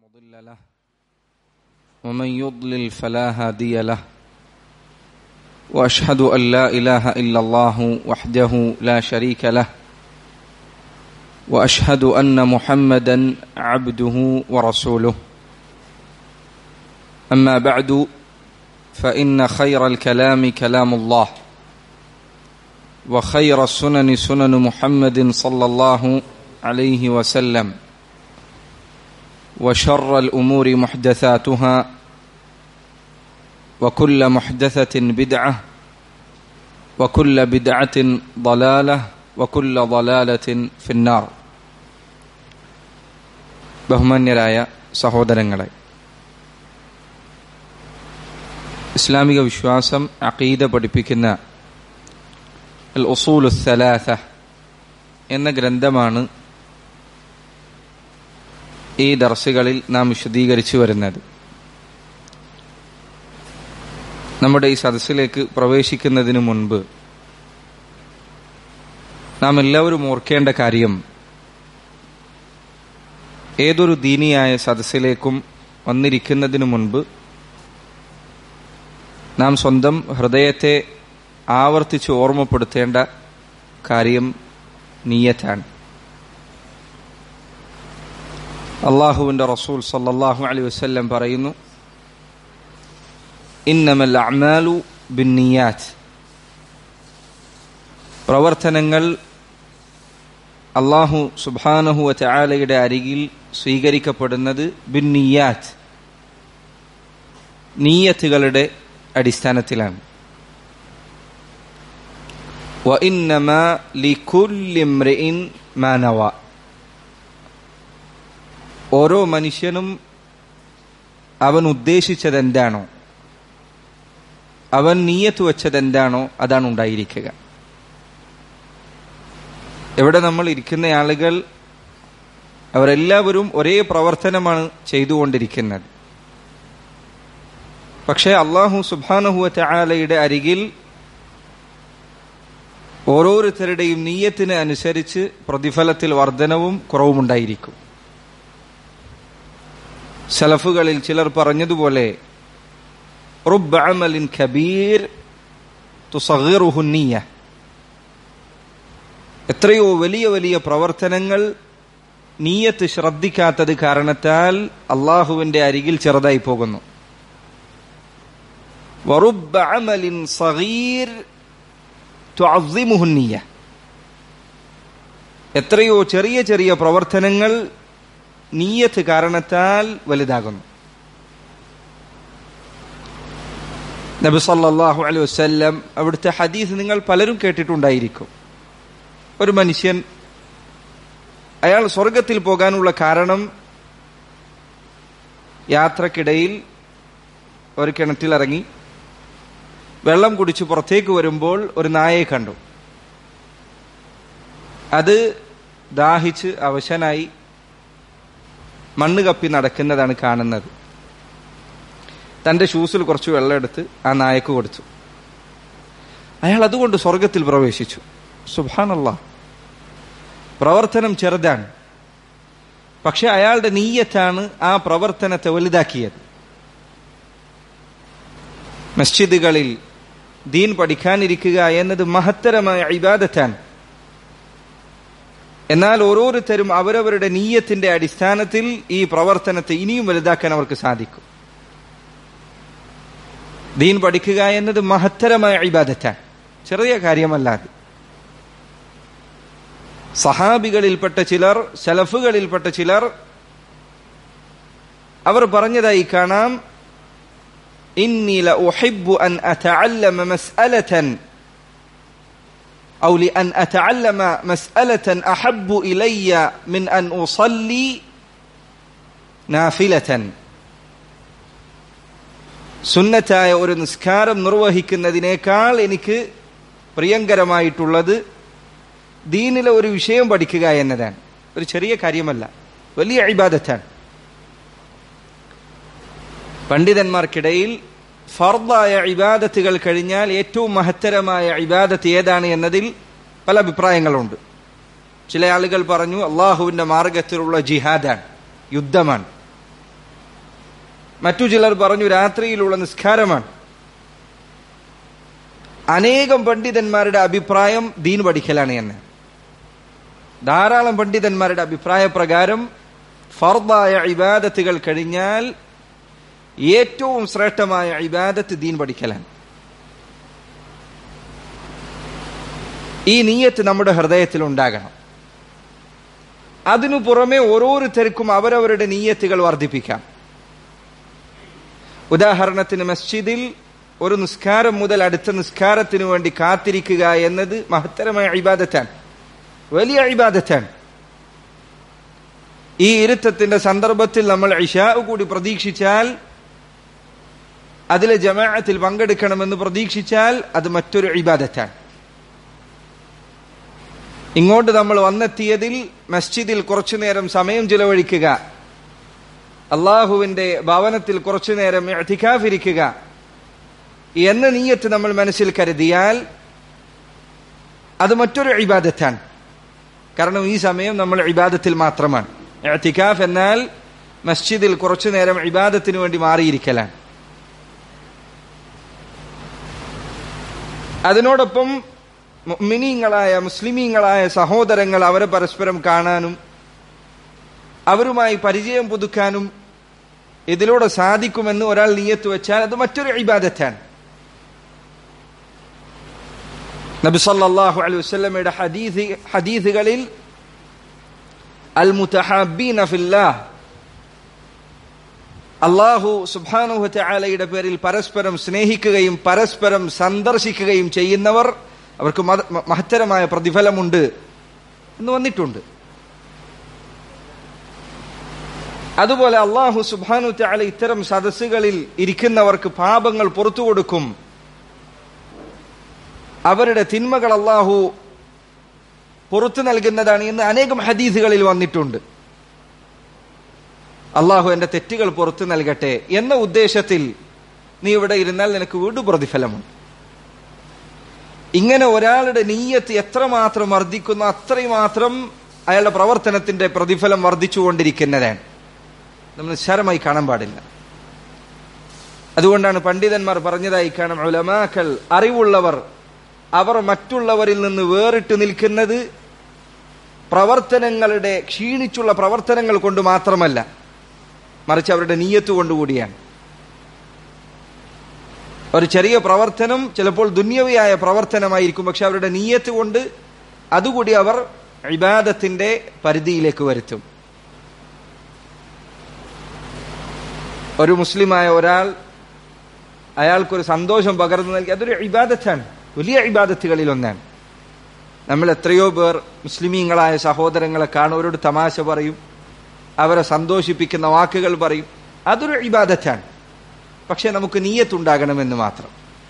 مضل له ومن يضلل فلا هادي له واشهد ان لا اله الا الله وحده لا شريك له واشهد ان محمدا عبده ورسوله اما بعد فان خير الكلام كلام الله وخير السنن سنن محمد صلى الله عليه وسلم وشر الامور محدثاتها وكل محدثه بدعه وكل بدعه ضلاله وكل ضلاله في النار ബഹുമാന്യരായ സഹോദരങ്ങളെ ഇസ്ലാമിക വിശ്വാസം അഖീദ പഠിപ്പിക്കുന്ന അൽ ഉസൂലു സലാസ എന്ന ഗ്രന്ഥമാണ് ഈ ദർസുകളിൽ നാം വിശദീകരിച്ചു വരുന്നത് നമ്മുടെ ഈ സദസ്സിലേക്ക് പ്രവേശിക്കുന്നതിന് മുൻപ് നാം എല്ലാവരും ഓർക്കേണ്ട കാര്യം ഏതൊരു ദീനിയായ സദസ്സിലേക്കും വന്നിരിക്കുന്നതിന് മുൻപ് നാം സ്വന്തം ഹൃദയത്തെ ആവർത്തിച്ച് ഓർമ്മപ്പെടുത്തേണ്ട കാര്യം നീയത്താണ് അള്ളാഹുവിന്റെ റസൂൽ സല്ലല്ലാഹു അലൈഹി വസല്ലം പറയുന്നു ഇന്നമൽ അഅ്മാലു ബിന്നിയാത്ത് പ്രവർത്തനങ്ങൾ അള്ളാഹു സുബ്ഹാനഹു വതആലയുടെ അരികിൽ സ്വീകരിക്കപ്പെടുന്നത് ബിന്നിയാത്ത് നീയത്തുകളുടെ അടിസ്ഥാനത്തിലാണ് وإنما لكل امرئ ما نوى ഓരോ മനുഷ്യനും അവൻ ഉദ്ദേശിച്ചത് എന്താണോ അവൻ നീയത്ത് വെച്ചത് എന്താണോ അതാണ് ഉണ്ടായിരിക്കുക എവിടെ നമ്മൾ ഇരിക്കുന്ന ആളുകൾ അവരെല്ലാവരും ഒരേ പ്രവർത്തനമാണ് ചെയ്തുകൊണ്ടിരിക്കുന്നത് പക്ഷേ അള്ളാഹു സുബാനഹുവ ആലയുടെ അരികിൽ ഓരോരുത്തരുടെയും നീയത്തിന് അനുസരിച്ച് പ്രതിഫലത്തിൽ വർധനവും കുറവുമുണ്ടായിരിക്കും സലഫുകളിൽ ചിലർ പറഞ്ഞതുപോലെ റുബ്ബഅമലിൻ കബീർ തുസഗിറുഹുന്നിയ എത്രയോ വലിയ വലിയ പ്രവർത്തനങ്ങൾ നീയത്ത് ശ്രദ്ധിക്കാത്തത് കാരണത്താൽ അള്ളാഹുവിന്റെ അരികിൽ ചെറുതായി പോകുന്നു വറുബ്ബഅമലിൻ സഗീർ തുഅസിമുഹുന്നിയ എത്രയോ ചെറിയ ചെറിയ പ്രവർത്തനങ്ങൾ നീയത്ത് കാരണത്താൽ വലുതാകുന്നു നബി സല്ലല്ലാഹു അലൈഹി വസല്ലം അവിടുത്തെ ഹദീസ് നിങ്ങൾ പലരും കേട്ടിട്ടുണ്ടായിരിക്കും ഒരു മനുഷ്യൻ അയാൾ സ്വർഗത്തിൽ പോകാനുള്ള കാരണം യാത്രക്കിടയിൽ ഒരു കിണറ്റിലിറങ്ങി വെള്ളം കുടിച്ച് പുറത്തേക്ക് വരുമ്പോൾ ഒരു നായയെ കണ്ടു അത് ദാഹിച്ച് അവശനായി മണ്ണ് കപ്പി നടക്കുന്നതാണ് കാണുന്നത് തന്റെ ഷൂസിൽ കുറച്ച് വെള്ളം എടുത്ത് ആ നായക്ക് കൊടുത്തു അയാൾ അതുകൊണ്ട് സ്വർഗത്തിൽ പ്രവേശിച്ചു സുബാനല്ല പ്രവർത്തനം ചെറുതാണ് പക്ഷെ അയാളുടെ നീയത്താണ് ആ പ്രവർത്തനത്തെ വലുതാക്കിയത് മസ്ജിദുകളിൽ ദീൻ പഠിക്കാനിരിക്കുക എന്നത് മഹത്തരമായ ഇബാദത്താണ് എന്നാൽ ഓരോരുത്തരും അവരവരുടെ നീയത്തിന്റെ അടിസ്ഥാനത്തിൽ ഈ പ്രവർത്തനത്തെ ഇനിയും വലുതാക്കാൻ അവർക്ക് സാധിക്കും ദീൻ പഠിക്കുക എന്നത് മഹത്തരമായ ഇബാദത്താണ് ചെറിയ കാര്യമല്ലാതെ സഹാബികളിൽപ്പെട്ട ചിലർ സലഫുകളിൽപ്പെട്ട ചിലർ അവർ പറഞ്ഞതായി കാണാം ഇന്നി ലഉഹിബ്ബു അൻ അതഅല്ലമ മസ്അലതൻ أو لأن أتعلم مسألة أحب إلي من أن أصلي نافلة സുന്നത്തായ ഒരു നിസ്കാരം നിർവഹിക്കുന്നതിനേക്കാൾ എനിക്ക് പ്രിയങ്കരമായിട്ടുള്ളത് ദീനിലെ ഒരു വിഷയം പഠിക്കുക എന്നതാണ് ഒരു ചെറിയ കാര്യമല്ല വലിയ ഇബാദത്താണ് പണ്ഡിതന്മാർക്കിടയിൽ ഫർദായ ഇബാദത്തുകൾ കഴിഞ്ഞാൽ ഏറ്റവും മഹത്തരമായ ഇബാദത്ത് ഏതാണ് എന്നതിൽ പല അഭിപ്രായങ്ങളുണ്ട് ചില ആളുകൾ പറഞ്ഞു അള്ളാഹുവിന്റെ മാർഗത്തിലുള്ള ജിഹാദാണ് യുദ്ധമാണ് മറ്റു ചിലർ പറഞ്ഞു രാത്രിയിലുള്ള നിസ്കാരമാണ് അനേകം പണ്ഡിതന്മാരുടെ അഭിപ്രായം ദീൻ പഠിക്കലാണ് എന്ന് ധാരാളം പണ്ഡിതന്മാരുടെ അഭിപ്രായ പ്രകാരം ഫർദായ ഇബാദത്തുകൾ കഴിഞ്ഞാൽ ഏറ്റവും ശ്രേഷ്ഠമായ ഇബാദത്ത് ദീൻ പഠിക്കലാണ് ഈ നീയത്ത് നമ്മുടെ ഹൃദയത്തിൽ ഉണ്ടാകണം അതിനു പുറമെ ഓരോരുത്തർക്കും അവരവരുടെ നീയത്തുകൾ വർദ്ധിപ്പിക്കാം ഉദാഹരണത്തിന് മസ്ജിദിൽ ഒരു നിസ്കാരം മുതൽ അടുത്ത നിസ്കാരത്തിന് വേണ്ടി കാത്തിരിക്കുക എന്നത് മഹത്തരമായ ഇബാദത്താണ് വലിയ ഇബാദത്താണ് ഈ ഇരുത്തത്തിന്റെ സന്ദർഭത്തിൽ നമ്മൾ ഇഷാ കൂടി പ്രതീക്ഷിച്ചാൽ അതിലെ ജമാഅത്തിൽ പങ്കെടുക്കണമെന്ന് പ്രതീക്ഷിച്ചാൽ അത് മറ്റൊരു ഇബാദത്താണ് ഇങ്ങോട്ട് നമ്മൾ വന്നെത്തിയതിൽ മസ്ജിദിൽ കുറച്ചു നേരം സമയം ചിലവഴിക്കുക അള്ളാഹുവിന്റെ ഭവനത്തിൽ കുറച്ചു നേരം ഇരിക്കുക എന്ന നീയത്ത് നമ്മൾ മനസ്സിൽ കരുതിയാൽ അത് മറ്റൊരു ഇബാദത്താണ് കാരണം ഈ സമയം നമ്മൾ ഇബാദത്തിൽ മാത്രമാണ് എത്തിക്കാഫ് എന്നാൽ മസ്ജിദിൽ കുറച്ചു നേരം ഇബാദത്തിന് വേണ്ടി മാറിയിരിക്കലാണ് അതിനോടൊപ്പം മിനിങ്ങളായ മുസ്ലിമീങ്ങളായ സഹോദരങ്ങൾ അവരെ പരസ്പരം കാണാനും അവരുമായി പരിചയം പുതുക്കാനും ഇതിലൂടെ സാധിക്കുമെന്ന് ഒരാൾ നീയത്ത് വെച്ചാൽ അത് മറ്റൊരു ഇബാദത്താണ് നബി സല്ലല്ലാഹു അലൈഹി വസല്ലമയുടെ ഹദീസ് ഹദീസുകളിൽ അൽ മുതഹബ്ബീന ഫില്ലാഹ് അള്ളാഹു സുബ്ഹാനഹു തആലയുടെ പേരിൽ പരസ്പരം സ്നേഹിക്കുകയും പരസ്പരം സന്ദർശിക്കുകയും ചെയ്യുന്നവർ അവർക്ക് മഹത്തരമായ പ്രതിഫലമുണ്ട് എന്ന് വന്നിട്ടുണ്ട് അതുപോലെ അള്ളാഹു സുബാനു തആല ഇത്തരം സദസ്സുകളിൽ ഇരിക്കുന്നവർക്ക് പാപങ്ങൾ പുറത്തു കൊടുക്കും അവരുടെ തിന്മകൾ അള്ളാഹു പുറത്തു നൽകുന്നതാണ് എന്ന് അനേകം ഹദീസുകളിൽ വന്നിട്ടുണ്ട് അള്ളാഹു എന്റെ തെറ്റുകൾ പുറത്തു നൽകട്ടെ എന്ന ഉദ്ദേശത്തിൽ നീ ഇവിടെ ഇരുന്നാൽ നിനക്ക് വീണ്ടും പ്രതിഫലമുണ്ട് ഇങ്ങനെ ഒരാളുടെ നീയത്ത് എത്രമാത്രം വർദ്ധിക്കുന്നു അത്രയും മാത്രം അയാളുടെ പ്രവർത്തനത്തിന്റെ പ്രതിഫലം വർദ്ധിച്ചുകൊണ്ടിരിക്കുന്നതാണ് നമ്മൾ നിസ്സാരമായി കാണാൻ പാടില്ല അതുകൊണ്ടാണ് പണ്ഡിതന്മാർ പറഞ്ഞതായി കാണാം ഉലമാക്കൾ അറിവുള്ളവർ അവർ മറ്റുള്ളവരിൽ നിന്ന് വേറിട്ട് നിൽക്കുന്നത് പ്രവർത്തനങ്ങളുടെ ക്ഷീണിച്ചുള്ള പ്രവർത്തനങ്ങൾ കൊണ്ട് മാത്രമല്ല മറിച്ച് അവരുടെ നീയത്ത് കൊണ്ടുകൂടിയാണ് ഒരു ചെറിയ പ്രവർത്തനം ചിലപ്പോൾ ദുന്യവിയായ പ്രവർത്തനമായിരിക്കും പക്ഷെ അവരുടെ നീയത്ത് കൊണ്ട് അതുകൂടി അവർ ഇബാദത്തിന്റെ പരിധിയിലേക്ക് വരുത്തും ഒരു മുസ്ലിമായ ഒരാൾ അയാൾക്കൊരു സന്തോഷം പകർന്നു നൽകി അതൊരു ഇബാദത്താണ് വലിയ ഇബാദത്തുകളിൽ ഒന്നാണ് നമ്മൾ എത്രയോ പേർ മുസ്ലിമീങ്ങളായ സഹോദരങ്ങളെ കാണും അവരോട് തമാശ പറയും അവരെ സന്തോഷിപ്പിക്കുന്ന വാക്കുകൾ പറയും അതൊരു ഇബാദത്താണ് പക്ഷെ നമുക്ക് നീയത്തുണ്ടാകണമെന്ന് മാത്രം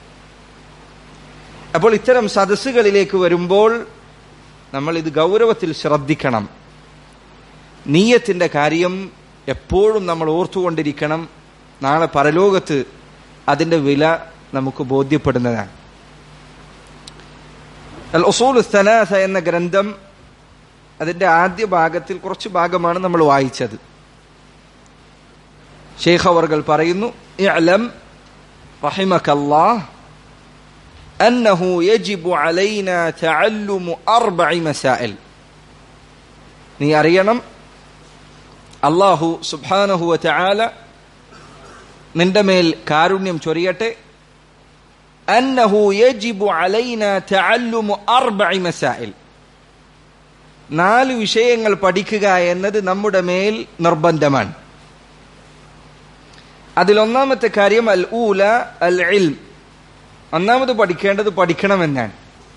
അപ്പോൾ ഇത്തരം സദസ്സുകളിലേക്ക് വരുമ്പോൾ നമ്മൾ ഇത് ഗൗരവത്തിൽ ശ്രദ്ധിക്കണം നീയത്തിന്റെ കാര്യം എപ്പോഴും നമ്മൾ ഓർത്തുകൊണ്ടിരിക്കണം നാളെ പരലോകത്ത് അതിന്റെ വില നമുക്ക് ബോധ്യപ്പെടുന്നതാണ് അൽ ഒസൂൽ സ്ഥനാഥ എന്ന ഗ്രന്ഥം അതിന്റെ ആദ്യ ഭാഗത്തിൽ കുറച്ച് ഭാഗമാണ് നമ്മൾ വായിച്ചത് ഷെയ്ഖ് അവർകൾ പറയുന്നു ഇഅലം റഹിമകല്ലാഹ് أنه يجب علينا تعلم أربع مسائل നീ അറിയണം അള്ളാഹു സുബ്ഹാനഹു വതആല നിന്റെ മേൽ കാരുണ്യം ചൊരിയട്ടെ അന്നഹു യജിബു അലൈന തഅല്ലുമു അർബഇ മസാഇൽ നാല് വിഷയങ്ങൾ പഠിക്കുക എന്നത് നമ്മുടെ മേൽ നിർബന്ധമാണ് അതിലൊന്നാമത്തെ കാര്യം അൽ ഊല അൽ ഇൽം ഒന്നാമത് പഠിക്കേണ്ടത് പഠിക്കണമെന്നാണ്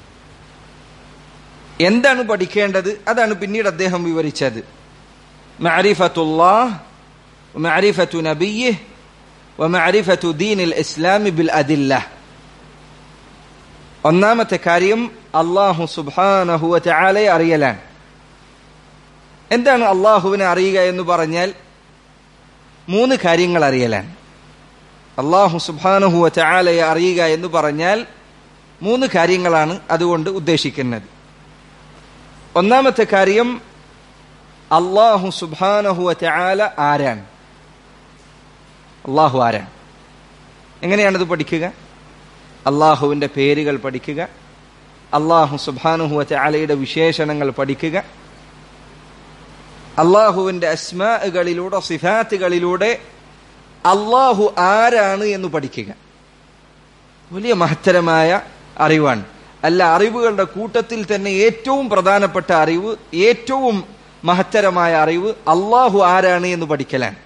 എന്താണ് പഠിക്കേണ്ടത് അതാണ് പിന്നീട് അദ്ദേഹം വിവരിച്ചത് മഅരിഫത്തുല്ലാഹ് ومعرفة نبيه ومعرفة دين الإسلام بالأدلة ഒന്നാമത്തെ കാര്യം അള്ളാഹു സുബാനഹുവ ചാലയെ അറിയലാണ് എന്താണ് അള്ളാഹുവിനെ അറിയുക എന്ന് പറഞ്ഞാൽ മൂന്ന് കാര്യങ്ങൾ അറിയലാണ് അള്ളാഹു സുബാനഹുവ ചാലയെ അറിയുക എന്ന് പറഞ്ഞാൽ മൂന്ന് കാര്യങ്ങളാണ് അതുകൊണ്ട് ഉദ്ദേശിക്കുന്നത് ഒന്നാമത്തെ കാര്യം അള്ളാഹു സുബാനഹുവ ചാല ആരാണ് അള്ളാഹു ആരാണ് എങ്ങനെയാണിത് പഠിക്കുക അള്ളാഹുവിന്റെ പേരുകൾ പഠിക്കുക അള്ളാഹു സുബാനുഹുവത്തെ അലയുടെ വിശേഷണങ്ങൾ പഠിക്കുക അള്ളാഹുവിന്റെ അസ്മാകളിലൂടെ സിഫാത്തുകളിലൂടെ അള്ളാഹു ആരാണ് എന്ന് പഠിക്കുക വലിയ മഹത്തരമായ അറിവാണ് അല്ല അറിവുകളുടെ കൂട്ടത്തിൽ തന്നെ ഏറ്റവും പ്രധാനപ്പെട്ട അറിവ് ഏറ്റവും മഹത്തരമായ അറിവ് അള്ളാഹു ആരാണ് എന്ന് പഠിക്കലാണ്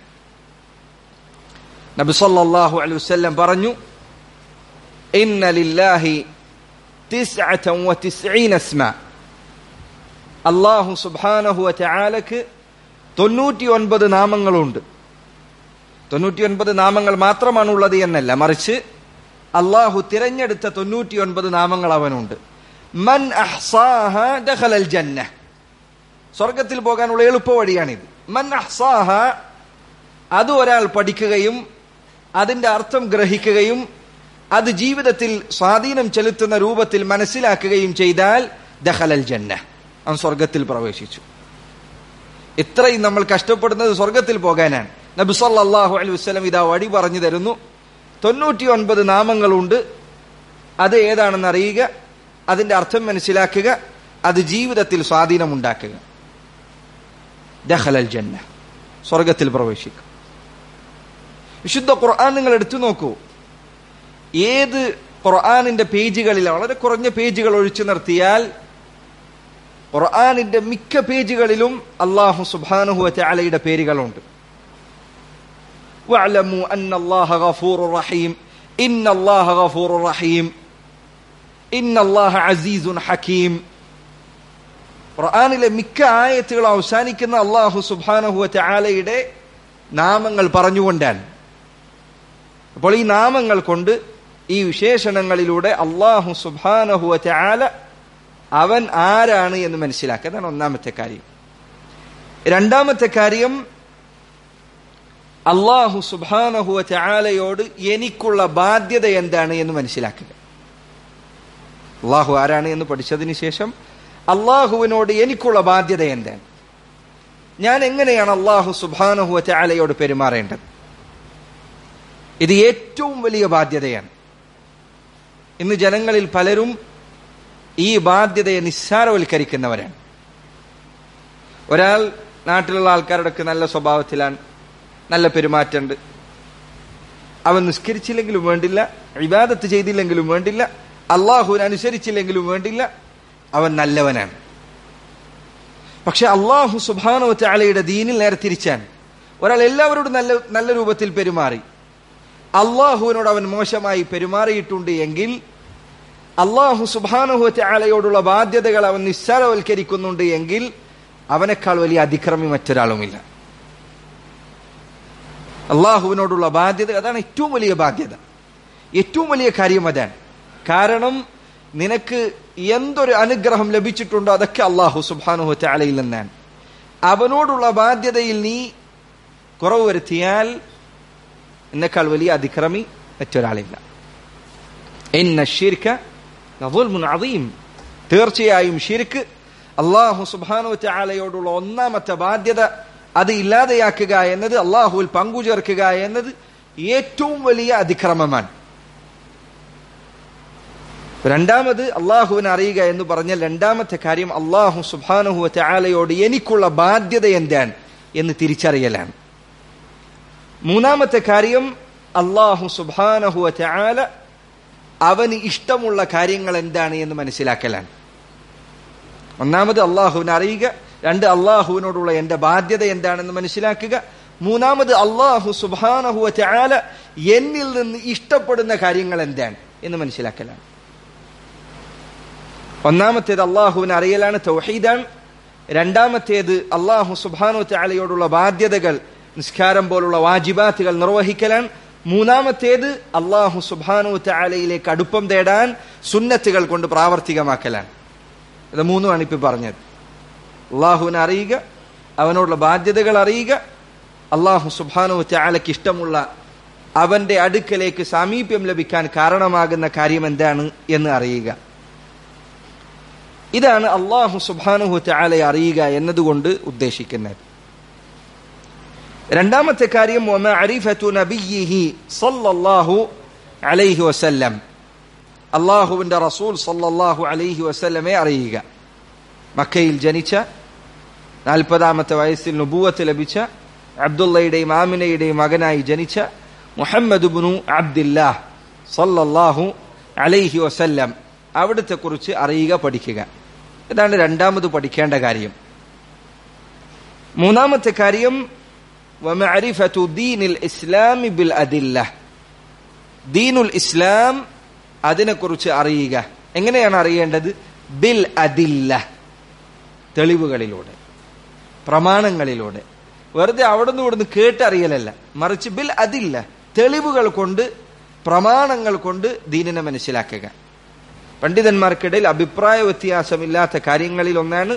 നബി സല്ലല്ലാഹു അലൈഹി വസല്ലം പറഞ്ഞു ഇന്ന ലില്ലാഹി തിസ്അതൻ വതിസ്ഈന അസ്മാ അള്ളാഹു സുബ്ഹാനഹു വതആലക്ക് തൊണ്ണൂറ്റി ഒൻപത് നാമങ്ങളുണ്ട് തൊണ്ണൂറ്റി ഒൻപത് നാമങ്ങൾ മാത്രമാണ് ഉള്ളത് എന്നല്ല മറിച്ച് അള്ളാഹു തിരഞ്ഞെടുത്ത തൊണ്ണൂറ്റി ഒൻപത് നാമങ്ങൾ അവനുണ്ട് മൻ അഹ്സാഹ ദഖലൽ ജന്ന സ്വർഗത്തിൽ പോകാനുള്ള എളുപ്പ വഴിയാണിത് മൻ അഹ്സാഹ അത് ഒരാൾ പഠിക്കുകയും അതിന്റെ അർത്ഥം ഗ്രഹിക്കുകയും അത് ജീവിതത്തിൽ സ്വാധീനം ചെലുത്തുന്ന രൂപത്തിൽ മനസ്സിലാക്കുകയും ചെയ്താൽ ദഖലൽ ജന്ന അവൻ സ്വർഗത്തിൽ പ്രവേശിച്ചു ഇത്രയും നമ്മൾ കഷ്ടപ്പെടുന്നത് സ്വർഗത്തിൽ പോകാനാണ് നബി സല്ലല്ലാഹു അലൈഹി വസല്ലം ഇതാ വഴി പറഞ്ഞു തരുന്നു തൊണ്ണൂറ്റി ഒൻപത് നാമങ്ങളുണ്ട് അത് ഏതാണെന്ന് അറിയുക അതിന്റെ അർത്ഥം മനസ്സിലാക്കുക അത് ജീവിതത്തിൽ സ്വാധീനമുണ്ടാക്കുക ദഖലൽ ജന്ന സ്വർഗത്തിൽ പ്രവേശിക്കും വിശുദ്ധ ഖുർആൻ നിങ്ങൾ എടുത്തു നോക്കൂ ഏത് ഖുർആാനിന്റെ പേജുകളിൽ വളരെ കുറഞ്ഞ പേജുകൾ ഒഴിച്ചു നിർത്തിയാൽ ഖുർആാനിന്റെ മിക്ക പേജുകളിലും അള്ളാഹു സുബാനുഹു അലയുടെ പേരുകളുണ്ട് واعلموا أن الله غفور رحيم إن الله غفور رحيم إن الله عزيز حكيم ഖുർആാനിലെ മിക്ക ആയത്തുകൾ അവസാനിക്കുന്ന അള്ളാഹു സുബാനഹുവ ചാലയുടെ നാമങ്ങൾ പറഞ്ഞുകൊണ്ടാണ് അപ്പോൾ ഈ നാമങ്ങൾ കൊണ്ട് ഈ വിശേഷണങ്ങളിലൂടെ അള്ളാഹു സുബാനഹുവ ചാല അവൻ ആരാണ് എന്ന് മനസ്സിലാക്കുക അതാണ് ഒന്നാമത്തെ കാര്യം രണ്ടാമത്തെ കാര്യം അള്ളാഹു സുബാനഹുവ ചാലയോട് എനിക്കുള്ള ബാധ്യത എന്താണ് എന്ന് മനസ്സിലാക്കുക അള്ളാഹു ആരാണ് എന്ന് പഠിച്ചതിന് ശേഷം അള്ളാഹുവിനോട് എനിക്കുള്ള ബാധ്യത എന്താണ് ഞാൻ എങ്ങനെയാണ് അള്ളാഹു സുബാനഹുവ ചാലയോട് പെരുമാറേണ്ടത് ഇത് ഏറ്റവും വലിയ ബാധ്യതയാണ് ഇന്ന് ജനങ്ങളിൽ പലരും ഈ ബാധ്യതയെ നിസ്സാരവൽക്കരിക്കുന്നവരാണ് ഒരാൾ നാട്ടിലുള്ള ആൾക്കാരുടെ നല്ല സ്വഭാവത്തിലാണ് നല്ല പെരുമാറ്റമുണ്ട് അവൻ നിസ്കരിച്ചില്ലെങ്കിലും വേണ്ടില്ല വിവാദത്ത് ചെയ്തില്ലെങ്കിലും വേണ്ടില്ല അള്ളാഹുവിനെ അനുസരിച്ചില്ലെങ്കിലും വേണ്ടില്ല അവൻ നല്ലവനാണ് പക്ഷെ അള്ളാഹു സുബാനോ ചാലയുടെ ദീനിൽ നേരെ തിരിച്ചാൻ ഒരാൾ എല്ലാവരോടും നല്ല നല്ല രൂപത്തിൽ പെരുമാറി അള്ളാഹുവിനോട് അവൻ മോശമായി പെരുമാറിയിട്ടുണ്ട് എങ്കിൽ അള്ളാഹു സുബാനുഹു ചാലയോടുള്ള ബാധ്യതകൾ അവൻ നിസ്സാരവൽക്കരിക്കുന്നുണ്ട് എങ്കിൽ അവനേക്കാൾ വലിയ അതിക്രമി മറ്റൊരാളുമില്ല അള്ളാഹുവിനോടുള്ള ബാധ്യത അതാണ് ഏറ്റവും വലിയ ബാധ്യത ഏറ്റവും വലിയ കാര്യം അതാണ് കാരണം നിനക്ക് എന്തൊരു അനുഗ്രഹം ലഭിച്ചിട്ടുണ്ടോ അതൊക്കെ അള്ളാഹു സുബാനുഹു ചാലയിൽ നിന്നാണ് അവനോടുള്ള ബാധ്യതയിൽ നീ കുറവ് വരുത്തിയാൽ എന്നെക്കാൾ വലിയ അതിക്രമി മറ്റൊരാളില്ല എന്ന ഷിർക്ക അദീം തീർച്ചയായും ഷിർക്ക് അള്ളാഹു സുബാനു ചാലയോടുള്ള ഒന്നാമത്തെ ബാധ്യത അത് ഇല്ലാതെയാക്കുക എന്നത് അള്ളാഹുവിൽ പങ്കുചേർക്കുക എന്നത് ഏറ്റവും വലിയ അതിക്രമമാണ് രണ്ടാമത് അള്ളാഹുവിനെ അറിയുക എന്ന് പറഞ്ഞാൽ രണ്ടാമത്തെ കാര്യം അള്ളാഹു സുബാനുഹു ചാലയോട് എനിക്കുള്ള ബാധ്യത എന്താണ് എന്ന് തിരിച്ചറിയലാണ് മൂന്നാമത്തെ കാര്യം അള്ളാഹു സുബാനഹുവ ചാല അവന് ഇഷ്ടമുള്ള കാര്യങ്ങൾ എന്താണ് എന്ന് മനസ്സിലാക്കലാണ് ഒന്നാമത് അള്ളാഹുവിനെ അറിയുക രണ്ട് അള്ളാഹുവിനോടുള്ള എന്റെ ബാധ്യത എന്താണെന്ന് മനസ്സിലാക്കുക മൂന്നാമത് അള്ളാഹു സുബാനഹുവ ചാല എന്നിൽ നിന്ന് ഇഷ്ടപ്പെടുന്ന കാര്യങ്ങൾ എന്താണ് എന്ന് മനസ്സിലാക്കലാണ് ഒന്നാമത്തേത് അള്ളാഹുവിനെ അറിയലാണ് തൗഹീദാണ് രണ്ടാമത്തേത് അള്ളാഹു സുബാനു ചാലയോടുള്ള ബാധ്യതകൾ നിസ്കാരം പോലുള്ള വാജിബാത്തുകൾ നിർവഹിക്കലാണ് മൂന്നാമത്തേത് അള്ളാഹു സുബാനു ചാലയിലേക്ക് അടുപ്പം തേടാൻ സുന്നത്തുകൾ കൊണ്ട് പ്രാവർത്തികമാക്കലാണ് ഇത് മൂന്നുമാണ് ഇപ്പൊ പറഞ്ഞത് അള്ളാഹുവിനെ അറിയുക അവനോടുള്ള ബാധ്യതകൾ അറിയുക അള്ളാഹു സുബാനു ചാലയ്ക്ക് ഇഷ്ടമുള്ള അവന്റെ അടുക്കലേക്ക് സാമീപ്യം ലഭിക്കാൻ കാരണമാകുന്ന കാര്യം എന്താണ് എന്ന് അറിയുക ഇതാണ് അള്ളാഹു സുബാനുഹു ചാലയെ അറിയുക എന്നതുകൊണ്ട് ഉദ്ദേശിക്കുന്നത് രണ്ടാമത്തെ കാര്യം വമഅരിഫതു നബിയിഹി സല്ലല്ലാഹു അലൈഹി വസല്ലം അള്ളാഹുവിന്റെ റസൂൽ സല്ലല്ലാഹു അലൈഹി വസല്ലമെ അറിയുക മക്കയിൽ ജനിച്ച നാൽപ്പതാമത്തെ വയസ്സിൽ നുബൂവത്ത് ലഭിച്ച അബ്ദുള്ളയുടെയും ആമിനയുടെയും മകനായി ജനിച്ച മുഹമ്മദ് ബുനു അബ്ദില്ലാഹ് സല്ലല്ലാഹു അലൈഹി വസല്ലം അവിടുത്തെ കുറിച്ച് അറിയുക പഠിക്കുക ഇതാണ് രണ്ടാമത് പഠിക്കേണ്ട കാര്യം മൂന്നാമത്തെ കാര്യം വമഅരിഫതു ദീനിൽ ഇസ്ലാമി ബിൽ അദില്ല ദീനുൽ ഇസ്ലാം അതിനെക്കുറിച്ച് അറിയുക എങ്ങനെയാണ് അറിയേണ്ടത് ബിൽ അദില്ല തെളിവുകളിലൂടെ പ്രമാണങ്ങളിലൂടെ വെറുതെ അവിടുന്ന് ഇവിടുന്ന് കേട്ടറിയലല്ല മറിച്ച് ബിൽ അതില്ല തെളിവുകൾ കൊണ്ട് പ്രമാണങ്ങൾ കൊണ്ട് ദീനിനെ മനസ്സിലാക്കുക പണ്ഡിതന്മാർക്കിടയിൽ അഭിപ്രായ വ്യത്യാസമില്ലാത്ത കാര്യങ്ങളിൽ ഒന്നാണ്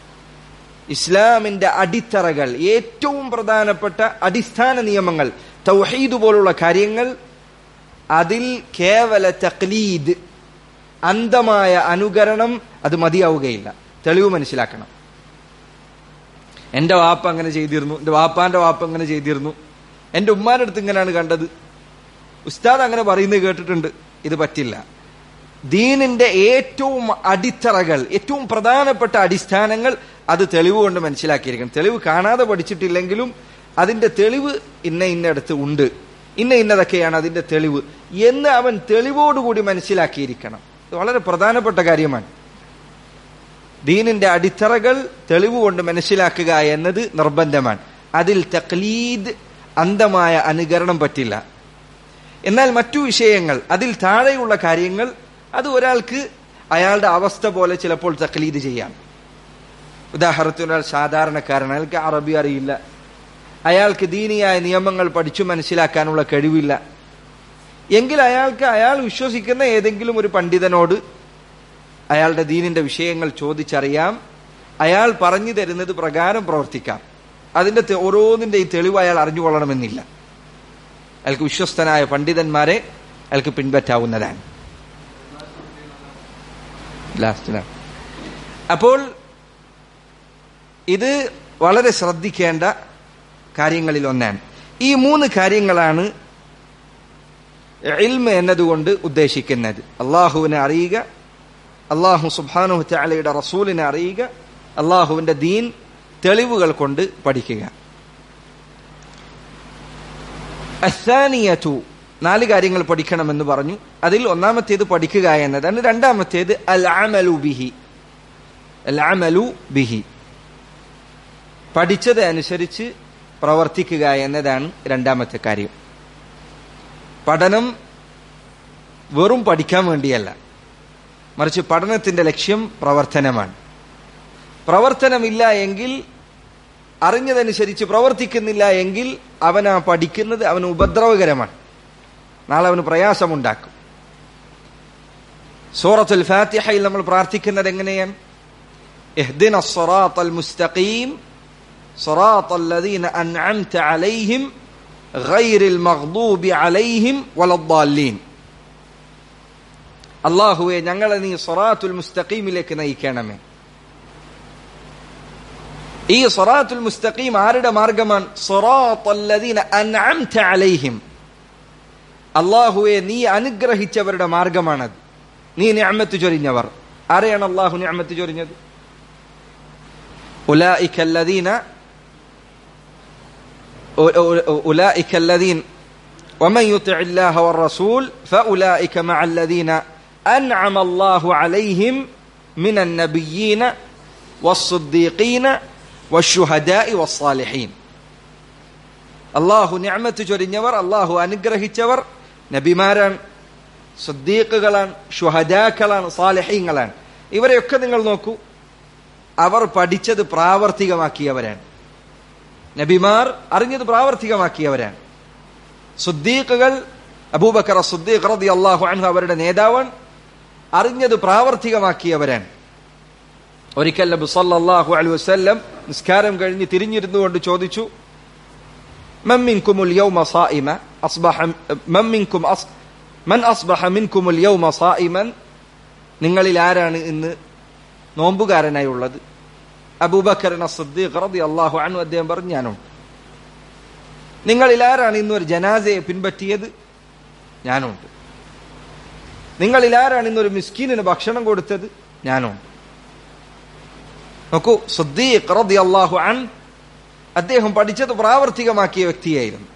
ഇസ്ലാമിന്റെ അടിത്തറകൾ ഏറ്റവും പ്രധാനപ്പെട്ട അടിസ്ഥാന നിയമങ്ങൾ തൗഹീദ് പോലുള്ള കാര്യങ്ങൾ അതിൽ കേവല തക്ലീദ് അന്ധമായ അനുകരണം അത് മതിയാവുകയില്ല തെളിവ് മനസ്സിലാക്കണം എന്റെ വാപ്പ അങ്ങനെ ചെയ്തിരുന്നു എന്റെ വാപ്പാന്റെ വാപ്പ അങ്ങനെ ചെയ്തിരുന്നു എന്റെ ഉമ്മാന്റെ അടുത്ത് ഇങ്ങനെയാണ് കണ്ടത് ഉസ്താദ് അങ്ങനെ പറയുന്നത് കേട്ടിട്ടുണ്ട് ഇത് പറ്റില്ല ദീനിന്റെ ഏറ്റവും അടിത്തറകൾ ഏറ്റവും പ്രധാനപ്പെട്ട അടിസ്ഥാനങ്ങൾ അത് തെളിവ് കൊണ്ട് മനസ്സിലാക്കിയിരിക്കണം തെളിവ് കാണാതെ പഠിച്ചിട്ടില്ലെങ്കിലും അതിന്റെ തെളിവ് ഇന്ന ഇന്നടത്ത് ഉണ്ട് ഇന്ന ഇന്നതൊക്കെയാണ് അതിന്റെ തെളിവ് എന്ന് അവൻ തെളിവോടുകൂടി മനസ്സിലാക്കിയിരിക്കണം ഇത് വളരെ പ്രധാനപ്പെട്ട കാര്യമാണ് ദീനിന്റെ അടിത്തറകൾ തെളിവ് കൊണ്ട് മനസ്സിലാക്കുക എന്നത് നിർബന്ധമാണ് അതിൽ തക്ലീദ് അന്ധമായ അനുകരണം പറ്റില്ല എന്നാൽ മറ്റു വിഷയങ്ങൾ അതിൽ താഴെയുള്ള കാര്യങ്ങൾ അത് ഒരാൾക്ക് അയാളുടെ അവസ്ഥ പോലെ ചിലപ്പോൾ തക്ലീദ് ചെയ്യാം ഉദാഹരണത്തിന് ഒരാൾ സാധാരണക്കാരൻ അയാൾക്ക് അറബി അറിയില്ല അയാൾക്ക് ദീനിയായ നിയമങ്ങൾ പഠിച്ചു മനസ്സിലാക്കാനുള്ള കഴിവില്ല എങ്കിൽ അയാൾക്ക് അയാൾ വിശ്വസിക്കുന്ന ഏതെങ്കിലും ഒരു പണ്ഡിതനോട് അയാളുടെ ദീനിന്റെ വിഷയങ്ങൾ ചോദിച്ചറിയാം അയാൾ പറഞ്ഞു തരുന്നത് പ്രകാരം പ്രവർത്തിക്കാം അതിന്റെ തെ- ഓരോന്നിന്റെ ഈ തെളിവ് അയാൾ അറിഞ്ഞുകൊള്ളണമെന്നില്ല അയാൾക്ക് വിശ്വസ്തനായ പണ്ഡിതന്മാരെ അയാൾക്ക് പിൻപറ്റാവുന്നതാണ് ലാസ്റ്റിലാണ് അപ്പോൾ ഇത് വളരെ ശ്രദ്ധിക്കേണ്ട കാര്യങ്ങളിൽ ഒന്നാണ് ഈ മൂന്ന് കാര്യങ്ങളാണ് ഇൽമ എന്നതുകൊണ്ട് ഉദ്ദേശിക്കുന്നത് അള്ളാഹുവിനെ അറിയുക അള്ളാഹു സുബാനു ചാലയുടെ റസൂലിനെ അറിയുക അള്ളാഹുവിന്റെ ദീൻ തെളിവുകൾ കൊണ്ട് പഠിക്കുക അസാനിയതു നാല് കാര്യങ്ങൾ പഠിക്കണമെന്ന് പറഞ്ഞു അതിൽ ഒന്നാമത്തേത് പഠിക്കുക എന്നതാണ് രണ്ടാമത്തേത് അൽ അമലു ബിഹി അൽ അമലു ബിഹി പഠിച്ചത് അനുസരിച്ച് പ്രവർത്തിക്കുക എന്നതാണ് രണ്ടാമത്തെ കാര്യം പഠനം വെറും പഠിക്കാൻ വേണ്ടിയല്ല മറിച്ച് പഠനത്തിന്റെ ലക്ഷ്യം പ്രവർത്തനമാണ് പ്രവർത്തനമില്ല എങ്കിൽ അറിഞ്ഞതനുസരിച്ച് പ്രവർത്തിക്കുന്നില്ല എങ്കിൽ അവൻ ആ പഠിക്കുന്നത് അവന് ഉപദ്രവകരമാണ് നാളെ അവന് പ്രയാസമുണ്ടാക്കും സൂറത്തുൽ ഫാത്തിഹയിൽ നമ്മൾ പ്രാർത്ഥിക്കുന്നത് എങ്ങനെയാണ് اهدنا الصراط المستقيم صراط الذين أنعمت عليهم غير المغضوب عليهم ولا الضالين അള്ളാഹുവെ ഞങ്ങളെ നീ സൊറാത്തുൽ മുസ്തഖീമിലേക്ക് നയിക്കണമേ ഈ സൊറാത്തുൽ മുസ്തഖീം ആരുടെ മാർഗമാണ് സൊറാത്തല്ലദീന അൻഅംത അലൈഹിം അള്ളാഹുവെ നീ അനുഗ്രഹിച്ചവരുടെ മാർഗമാണത് നീ നിഅമത്ത് ചൊരിഞ്ഞവർ ആരെയാണ് അള്ളാഹു നിഅമത്ത് ചൊരിഞ്ഞത് ഉലായിക الذين أولئك الذين ومن يطع الله والرسول فأولئك مع الذين أنعم الله عليهم من النبيين والصديقين والشهداء والصالحين അള്ളാഹു നിഅമത്ത് ചൊരിഞ്ഞവർ അള്ളാഹു അനുഗ്രഹിച്ചവർ നബിമാരാണ് സുദ്ദീഖുകളാണ് ഷുഹദാക്കളാണ് സാലിഹീങ്ങളാണ് ഇവരെയൊക്കെ നിങ്ങൾ നോക്കൂ അവർ പഠിച്ചത് പ്രാവർത്തികമാക്കിയവരാണ് നബിമാർ അറിഞ്ഞത് പ്രാവർത്തികമാക്കിയവരാണ് സുദ്ദീഖുകൾ അബൂബക്കർ സുദ്ദീഖ് റതി അള്ളാഹു അൻഹു അവരുടെ നേതാവാണ് അറിഞ്ഞത് പ്രാവർത്തികമാക്കിയവരാണ് ഒരിക്കൽ നബി സല്ലല്ലാഹു അലൈഹി വസല്ലം നിസ്കാരം കഴിഞ്ഞ് തിരിഞ്ഞിരുന്നുകൊണ്ട് ചോദിച്ചു من منكم اليوم صائما أصبح من منكم أص من أصبح منكم اليوم صائما നിങ്ങളിൽ ആരാണ് ഇന്ന് നോമ്പുകാരനായുള്ളത് അബൂബക്കറിന സിദ്ദീഖ് റളിയല്ലാഹു അൻഹു അദ്ദേഹം പറഞ്ഞു ഞാനുണ്ട് നിങ്ങളിൽ ആരാണ് ഇന്ന് ഒരു ജനാസയെ പിൻപറ്റിയത് ഞാനുണ്ട് നിങ്ങളിൽ ആരാണ് ഇന്നൊരു മിസ്കീനിന് ഭക്ഷണം കൊടുത്തത് ഞാനുണ്ട് നോക്കൂ സുദ്ദീഖ് റളിയല്ലാഹു അൻ അദ്ദേഹം പഠിച്ചത് പ്രാവർത്തികമാക്കിയ വ്യക്തിയായിരുന്നു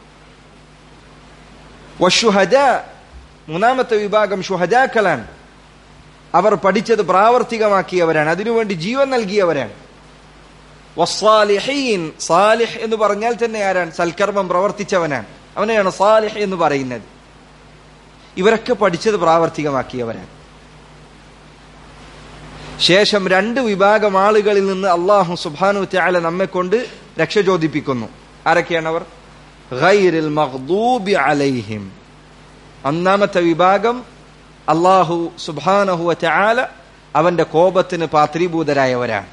വശുഹദ മൂന്നാമത്തെ വിഭാഗം ഷുഹദാക്കളാണ് അവർ പഠിച്ചത് പ്രാവർത്തികമാക്കിയവരാണ് അതിനുവേണ്ടി ജീവൻ നൽകിയവരാണ് വസ്സാലിഹീൻ സാലിഹ് എന്ന് പറഞ്ഞാൽ തന്നെ ആരാണ് സൽക്കർമ്മം പ്രവർത്തിച്ചവനാണ് അവനെയാണ് സാലിഹ് എന്ന് പറയുന്നത് ഇവരൊക്കെ പഠിച്ചത് പ്രാവർത്തികമാക്കിയവരാണ് ശേഷം രണ്ട് വിഭാഗം ആളുകളിൽ നിന്ന് അള്ളാഹു സുബാനു ത്യാല നമ്മെ കൊണ്ട് രക്ഷ ചോദിപ്പിക്കുന്നു ആരൊക്കെയാണ് അവർ ഗൈറിൽ മഖ്ദൂബി അലൈഹിം ഒന്നാമത്തെ വിഭാഗം അള്ളാഹു സുബാനഹു ത്യാല അവന്റെ കോപത്തിന് പാത്രീഭൂതരായവരാണ്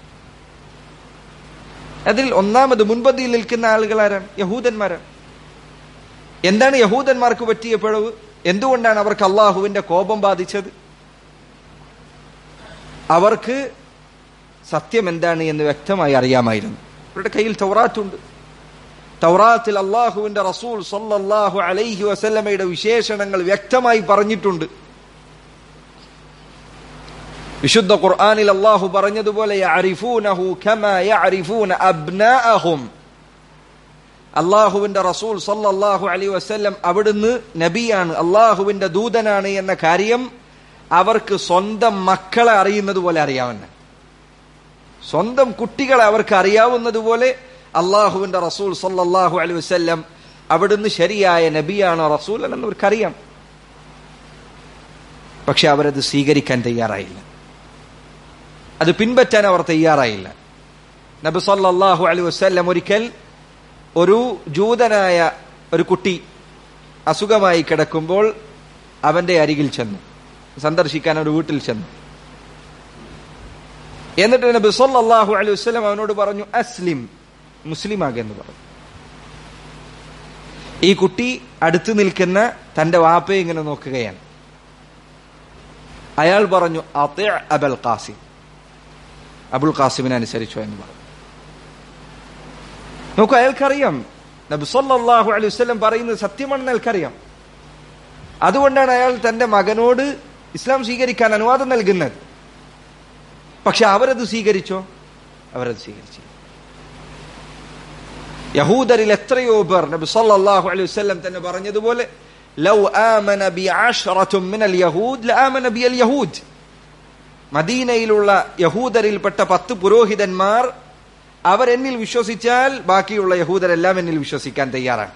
അതിൽ ഒന്നാമത് മുൻപന്തിയിൽ നിൽക്കുന്ന ആളുകൾ ആരാണ് യഹൂദന്മാരാണ് എന്താണ് യഹൂദന്മാർക്ക് പറ്റിയ പിഴവ് എന്തുകൊണ്ടാണ് അവർക്ക് അള്ളാഹുവിന്റെ കോപം ബാധിച്ചത് അവർക്ക് സത്യം എന്താണ് എന്ന് വ്യക്തമായി അറിയാമായിരുന്നു അവരുടെ കയ്യിൽ തൗറാത്തുണ്ട് തൗറാത്തിൽ അള്ളാഹുവിന്റെ റസൂൽ സല്ലല്ലാഹു അലൈഹി വസല്ലമയുടെ വിശേഷണങ്ങൾ വ്യക്തമായി പറഞ്ഞിട്ടുണ്ട് വിശുദ്ധ ഖുർആനിൽ അള്ളാഹു പറഞ്ഞതുപോലെ യഅരിഫൂനഹു കമാ യഅരിഫൂന അബ്നാഅഹും അള്ളാഹുവിന്റെ റസൂൽ സല്ലല്ലാഹു അലൈഹി വസല്ലം അവിടുന്ന് നബിയാണ് അള്ളാഹുവിന്റെ ദൂതനാണ് എന്ന കാര്യം അവർക്ക് സ്വന്തം മക്കളെ അറിയുന്നത് പോലെ അറിയാവുന്ന സ്വന്തം കുട്ടികളെ അവർക്ക് അറിയാവുന്നത് പോലെ അള്ളാഹുവിന്റെ റസൂൽ സല്ലല്ലാഹു അലൈഹി വസല്ലം അവിടുന്ന് ശരിയായ നബിയാണോ റസൂൽ എന്ന് അവർക്കറിയാം പക്ഷെ അവരത് സ്വീകരിക്കാൻ തയ്യാറായില്ല അത് പിൻപറ്റാൻ അവർ തയ്യാറായില്ല നബി സല്ലല്ലാഹു അലൈഹി വസല്ലം ഒരിക്കൽ ഒരു ജൂതനായ ഒരു കുട്ടി അസുഖമായി കിടക്കുമ്പോൾ അവന്റെ അരികിൽ ചെന്നു സന്ദർശിക്കാൻ ഒരു വീട്ടിൽ ചെന്നു എന്നിട്ട് നബി സല്ലല്ലാഹു അലൈഹി വസല്ലം അവനോട് പറഞ്ഞു അസ്ലിം മുസ്ലിം ആകെന്ന് പറഞ്ഞു ഈ കുട്ടി അടുത്ത് നിൽക്കുന്ന തന്റെ വാപ്പയെ ഇങ്ങനെ നോക്കുകയാണ് അയാൾ പറഞ്ഞു അതെ അബൽ ഖാസിം അബുൽ ഖാസിമിനെ അനുസരിച്ചോ എന്ന് പറഞ്ഞു നോക്കൂ അയാൾക്കറിയാം നബി സല്ലല്ലാഹു അലൈഹി വസല്ലം പറയുന്നത് സത്യമാണെന്ന് അയാൾക്കറിയാം അതുകൊണ്ടാണ് അയാൾ തന്റെ മകനോട് ഇസ്ലാം സ്വീകരിക്കാൻ അനുവാദം നൽകുന്നത് പക്ഷെ അവരത് സ്വീകരിച്ചോ അവരത് സ്വീകരിച്ചു യഹൂദരിൽ എത്രയോ പേർ നബി സല്ലല്ലാഹു അലൈഹി വസല്ലം തന്നെ പറഞ്ഞതുപോലെ ലൗ ആമന ബി അശ്റത്തും മിനൽ യഹൂദ് ലആമന ബിൽ യഹൂദ് മദീനയിലുള്ള യഹൂദരിൽപ്പെട്ട പത്ത് പുരോഹിതന്മാർ അവരെന്നിൽ വിശ്വസിച്ചാൽ ബാക്കിയുള്ള യഹൂദരെല്ലാം എന്നിൽ വിശ്വസിക്കാൻ തയ്യാറാണ്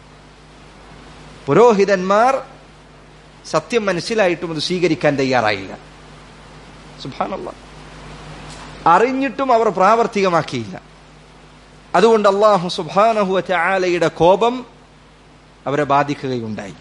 പുരോഹിതന്മാർ സത്യം മനസ്സിലായിട്ടും അത് സ്വീകരിക്കാൻ തയ്യാറായില്ല സുഭാനുള്ള അറിഞ്ഞിട്ടും അവർ പ്രാവർത്തികമാക്കിയില്ല അതുകൊണ്ട് അള്ളാഹു സുബാനഹു ആലയുടെ കോപം അവരെ ബാധിക്കുകയുണ്ടായി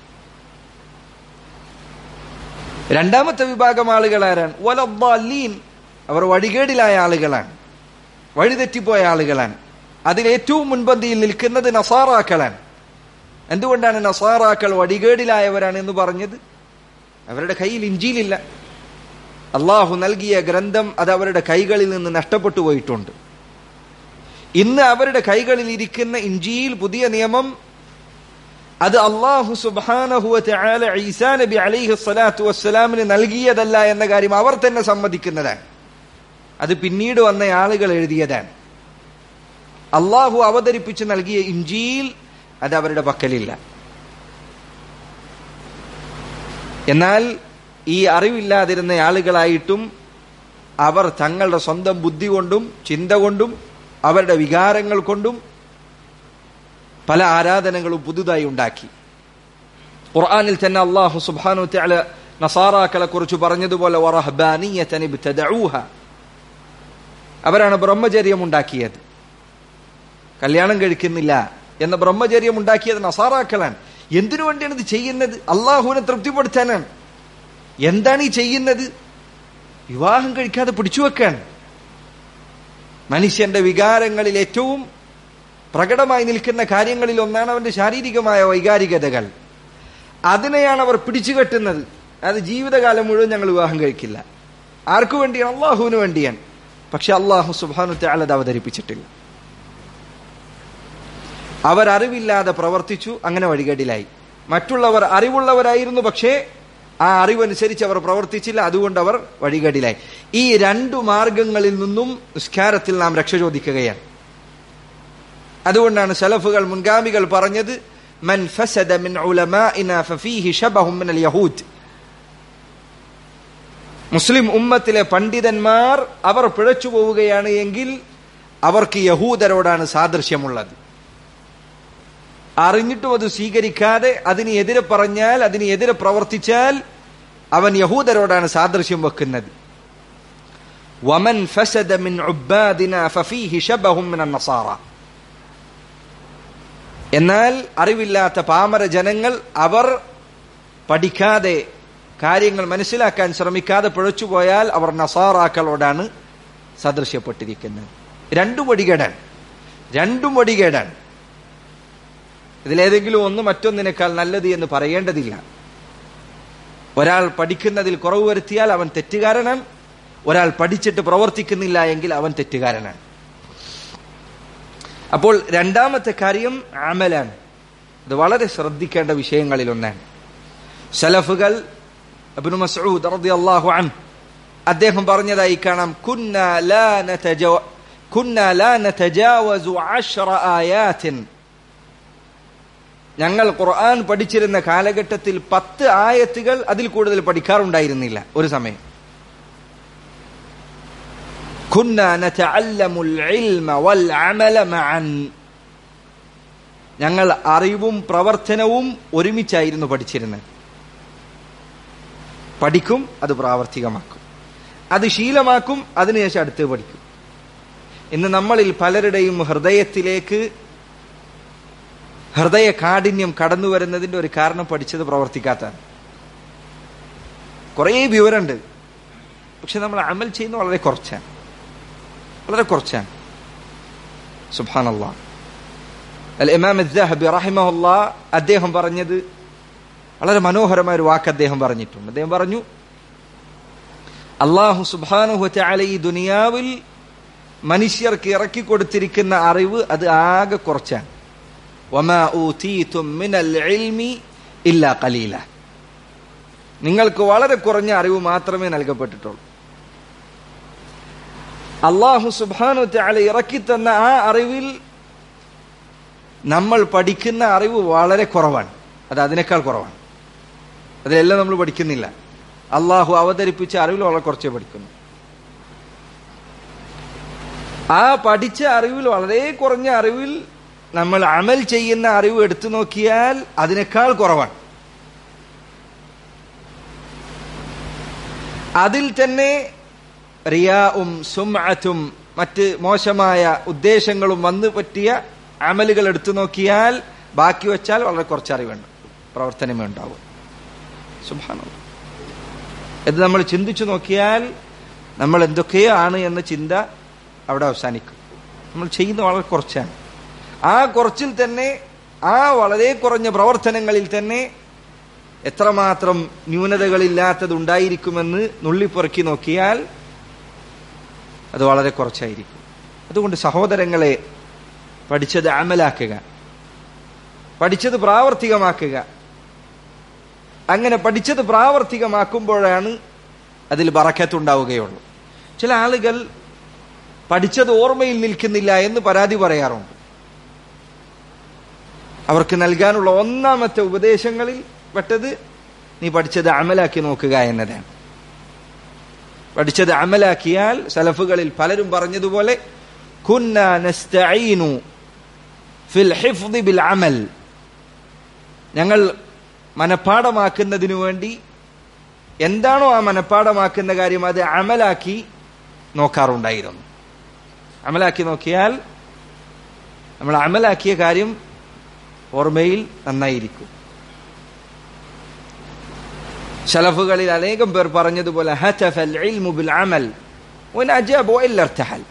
രണ്ടാമത്തെ വിഭാഗം ആളുകൾ ആരാണ് വലീൻ അവർ വഴികേടിലായ ആളുകളാണ് വഴിതെറ്റിപ്പോയ ആളുകളാണ് അതിൽ ഏറ്റവും മുൻപന്തിയിൽ നിൽക്കുന്നത് നസാറാക്കളാണ് എന്തുകൊണ്ടാണ് നസാറാക്കൾ വഴികേടിലായവരാണ് എന്ന് പറഞ്ഞത് അവരുടെ കയ്യിൽ ഇഞ്ചിയിലില്ല അള്ളാഹു നൽകിയ ഗ്രന്ഥം അത് അവരുടെ കൈകളിൽ നിന്ന് നഷ്ടപ്പെട്ടു പോയിട്ടുണ്ട് ഇന്ന് അവരുടെ കൈകളിൽ ഇരിക്കുന്ന ഇഞ്ചിയിൽ പുതിയ നിയമം അത് അള്ളാഹു സുബാനഹുവത്ത് ഈസാ നബി അലൈഹി സ്വലാത്തു വസ്സലാമിന് നൽകിയതല്ല എന്ന കാര്യം അവർ തന്നെ സമ്മതിക്കുന്നതാണ് അത് പിന്നീട് വന്ന ആളുകൾ എഴുതിയതാണ് അള്ളാഹു അവതരിപ്പിച്ച് നൽകിയ ഇഞ്ചിയിൽ അത് അവരുടെ പക്കലില്ല എന്നാൽ ഈ അറിവില്ലാതിരുന്ന ആളുകളായിട്ടും അവർ തങ്ങളുടെ സ്വന്തം ബുദ്ധി കൊണ്ടും ചിന്ത കൊണ്ടും അവരുടെ വികാരങ്ങൾ കൊണ്ടും പല ആരാധനകളും പുതുതായി ഉണ്ടാക്കി ഖുർആനിൽ തന്നെ അള്ളാഹു സുബ്ഹാനു തആല നസാറാക്കളെ കുറിച്ച് പറഞ്ഞതുപോലെ വറഹ്ബാനിയതൻ ഇബ്തദഊഹ അവരാണ് ബ്രഹ്മചര്യം ഉണ്ടാക്കിയത് കല്യാണം കഴിക്കുന്നില്ല എന്ന ബ്രഹ്മചര്യം ഉണ്ടാക്കിയത് നസാറാക്കളാണ് എന്തിനു വേണ്ടിയാണ് ഇത് ചെയ്യുന്നത് അള്ളാഹുവിനെ തൃപ്തിപ്പെടുത്താനാണ് എന്താണ് ഈ ചെയ്യുന്നത് വിവാഹം കഴിക്കാതെ പിടിച്ചു വെക്കാൻ മനുഷ്യന്റെ വികാരങ്ങളിൽ ഏറ്റവും പ്രകടമായി നിൽക്കുന്ന കാര്യങ്ങളിൽ ഒന്നാണ് അവന്റെ ശാരീരികമായ വൈകാരികതകൾ അതിനെയാണ് അവർ പിടിച്ചു കെട്ടുന്നത് അത് ജീവിതകാലം മുഴുവൻ ഞങ്ങൾ വിവാഹം കഴിക്കില്ല ആർക്കു വേണ്ടിയാണ് അള്ളാഹുവിന് വേണ്ടിയാണ് പക്ഷെ അള്ളാഹു സുബാനു അത് അവതരിപ്പിച്ചിട്ടില്ല അവർ അറിവില്ലാതെ പ്രവർത്തിച്ചു അങ്ങനെ വഴികേടിലായി മറ്റുള്ളവർ അറിവുള്ളവരായിരുന്നു പക്ഷേ ആ അറിവനുസരിച്ച് അവർ പ്രവർത്തിച്ചില്ല അതുകൊണ്ട് അവർ വഴികേടിലായി ഈ രണ്ടു മാർഗങ്ങളിൽ നിന്നും നിസ്കാരത്തിൽ നാം രക്ഷ ചോദിക്കുകയാണ് അതുകൊണ്ടാണ് സലഫുകൾ മുൻഗാമികൾ പറഞ്ഞത് മൻ ഫസദ മിൻ ഉലമാഇന ഫഫീഹി ശബഹും മിനൽ യഹൂദ് മുസ്ലിം ഉമ്മത്തിലെ പണ്ഡിതന്മാർ അവർ പിഴച്ചു പോവുകയാണ് എങ്കിൽ അവർക്ക് യഹൂദരോടാണ് സാദൃശ്യമുള്ളത് അറിഞ്ഞിട്ടും അത് സ്വീകരിക്കാതെ അതിന് എതിരെ പറഞ്ഞാൽ അതിന് എതിരെ പ്രവർത്തിച്ചാൽ അവൻ യഹൂദരോടാണ് സാദൃശ്യം വെക്കുന്നത് വമൻ ഫസദ മിൻ ഉബ്ബാദിന ഫഫീഹി ശബഹും മിനൻ നസാറ എന്നാൽ അറിവില്ലാത്ത പാമര ജനങ്ങൾ അവർ പഠിക്കാതെ കാര്യങ്ങൾ മനസ്സിലാക്കാൻ ശ്രമിക്കാതെ പിഴച്ചുപോയാൽ അവർ നസാറാക്കളോടാണ് സദൃശ്യപ്പെട്ടിരിക്കുന്നത് രണ്ടും വടികേടാണ് രണ്ടും വടികേടാണ് ഇതിലേതെങ്കിലും ഒന്ന് മറ്റൊന്നിനേക്കാൾ നല്ലത് എന്ന് പറയേണ്ടതില്ല ഒരാൾ പഠിക്കുന്നതിൽ കുറവ് വരുത്തിയാൽ അവൻ തെറ്റുകാരനാണ് ഒരാൾ പഠിച്ചിട്ട് പ്രവർത്തിക്കുന്നില്ല എങ്കിൽ അവൻ തെറ്റുകാരനാണ് അപ്പോൾ രണ്ടാമത്തെ കാര്യം അമലാണ് ഇത് വളരെ ശ്രദ്ധിക്കേണ്ട വിഷയങ്ങളിൽ ഒന്നാണ് സലഫുകൾ അബ്നു മസ്ഊദ് റളിയല്ലാഹു അൻഹു അദ്ദേഹം പറഞ്ഞതായി കാണാം കുന്ന ലാ നതജാവ കുന്ന ലാ നതജാവസു അശ്റ ആയാത്തിൻ ഞങ്ങൾ ഖുർആൻ പഠിച്ചിരുന്ന കാലഘട്ടത്തിൽ പത്ത് ആയത്തുകൾ അതിൽ കൂടുതൽ പഠിക്കാറുണ്ടായിരുന്നില്ല ഒരു സമയം കുന്ന നതഅല്ലമുൽ ഇൽമ വൽ അമല മഅൻ ഞങ്ങൾ അറിവും പ്രവർത്തനവും ഒരുമിച്ചായിരുന്നു പഠിച്ചിരുന്നത് പഠിക്കും അത് പ്രാവർത്തികമാക്കും അത് ശീലമാക്കും അതിനുശേഷം അടുത്ത് പഠിക്കും ഇന്ന് നമ്മളിൽ പലരുടെയും ഹൃദയത്തിലേക്ക് ഹൃദയ കാഠിന്യം കടന്നു വരുന്നതിന്റെ ഒരു കാരണം പഠിച്ചത് പ്രവർത്തിക്കാത്തതാണ് കുറേ വിവരമുണ്ട് പക്ഷെ നമ്മൾ അമൽ ചെയ്യുന്ന വളരെ കുറച്ചാണ് വളരെ കുറച്ചാണ് സുബാനല്ലാ അൽ ഇമാം അദ്ദഹബി റഹിമഹുല്ല അദ്ദേഹം പറഞ്ഞത് വളരെ മനോഹരമായ ഒരു വാക്ക് അദ്ദേഹം പറഞ്ഞിട്ടുണ്ട് അദ്ദേഹം പറഞ്ഞു അള്ളാഹു സുബാനുഹു ചാല ഈ ദുനിയാവിൽ മനുഷ്യർക്ക് ഇറക്കി കൊടുത്തിരിക്കുന്ന അറിവ് അത് ആകെ കുറച്ചാണ് വമാ ഊതീതും മിനൽ ഇൽമി ഇല്ലാ ഖലീല നിങ്ങൾക്ക് വളരെ കുറഞ്ഞ അറിവ് മാത്രമേ നൽകപ്പെട്ടിട്ടുള്ളൂ അള്ളാഹു സുബാനു ചാല ഇറക്കി തന്ന ആ അറിവിൽ നമ്മൾ പഠിക്കുന്ന അറിവ് വളരെ കുറവാണ് അത് അതിനേക്കാൾ കുറവാണ് അതിലെല്ലാം നമ്മൾ പഠിക്കുന്നില്ല അള്ളാഹു അവതരിപ്പിച്ച അറിവിൽ വളരെ കുറച്ചേ പഠിക്കുന്നു ആ പഠിച്ച അറിവിൽ വളരെ കുറഞ്ഞ അറിവിൽ നമ്മൾ അമൽ ചെയ്യുന്ന അറിവ് എടുത്തു നോക്കിയാൽ അതിനേക്കാൾ കുറവാണ് അതിൽ തന്നെ റിയാവും സുംഅത്തും മറ്റ് മോശമായ ഉദ്ദേശങ്ങളും വന്നു പറ്റിയ അമലുകൾ എടുത്തു നോക്കിയാൽ ബാക്കി വെച്ചാൽ വളരെ കുറച്ച് അറിവുണ്ട് പ്രവർത്തനമേ ഉണ്ടാവും സുഭാനം ഇത് നമ്മൾ ചിന്തിച്ചു നോക്കിയാൽ നമ്മൾ എന്തൊക്കെയോ ആണ് എന്ന ചിന്ത അവിടെ അവസാനിക്കും നമ്മൾ ചെയ്യുന്ന വളരെ കുറച്ചാണ് ആ കുറച്ചിൽ തന്നെ ആ വളരെ കുറഞ്ഞ പ്രവർത്തനങ്ങളിൽ തന്നെ എത്രമാത്രം ന്യൂനതകളില്ലാത്തത് ഉണ്ടായിരിക്കുമെന്ന് നുള്ളിപ്പുറക്കി നോക്കിയാൽ അത് വളരെ കുറച്ചായിരിക്കും അതുകൊണ്ട് സഹോദരങ്ങളെ പഠിച്ചത് അമലാക്കുക പഠിച്ചത് പ്രാവർത്തികമാക്കുക അങ്ങനെ പഠിച്ചത് പ്രാവർത്തികമാക്കുമ്പോഴാണ് അതിൽ ബറക്കത്തുണ്ടാവുകയുള്ളൂ ചില ആളുകൾ പഠിച്ചത് ഓർമ്മയിൽ നിൽക്കുന്നില്ല എന്ന് പരാതി പറയാറുണ്ട് അവർക്ക് നൽകാനുള്ള ഒന്നാമത്തെ ഉപദേശങ്ങളിൽ പെട്ടത് നീ പഠിച്ചത് അമലാക്കി നോക്കുക എന്നതാണ് പഠിച്ചത് അമലാക്കിയാൽ സലഫുകളിൽ പലരും പറഞ്ഞതുപോലെ കുന്ന നസ്തഈനു ഫിൽ ഹിഫ്ദി ബിൽ അമൽ ഞങ്ങൾ മനഃപ്പാടമാക്കുന്നതിനു വേണ്ടി എന്താണോ ആ മനഃപ്പാടമാക്കുന്ന കാര്യം അത് അമലാക്കി നോക്കാറുണ്ടായിരുന്നു അമലാക്കി നോക്കിയാൽ നമ്മൾ അമലാക്കിയ കാര്യം ഓർമ്മയിൽ നന്നായിരിക്കും ശലഫുകളിൽ അനേകം പേർ പറഞ്ഞതുപോലെ ഹതഫൽ ഇൽമു ബിൽ അമൽ വനജബ വഇല്ലർതഹൽ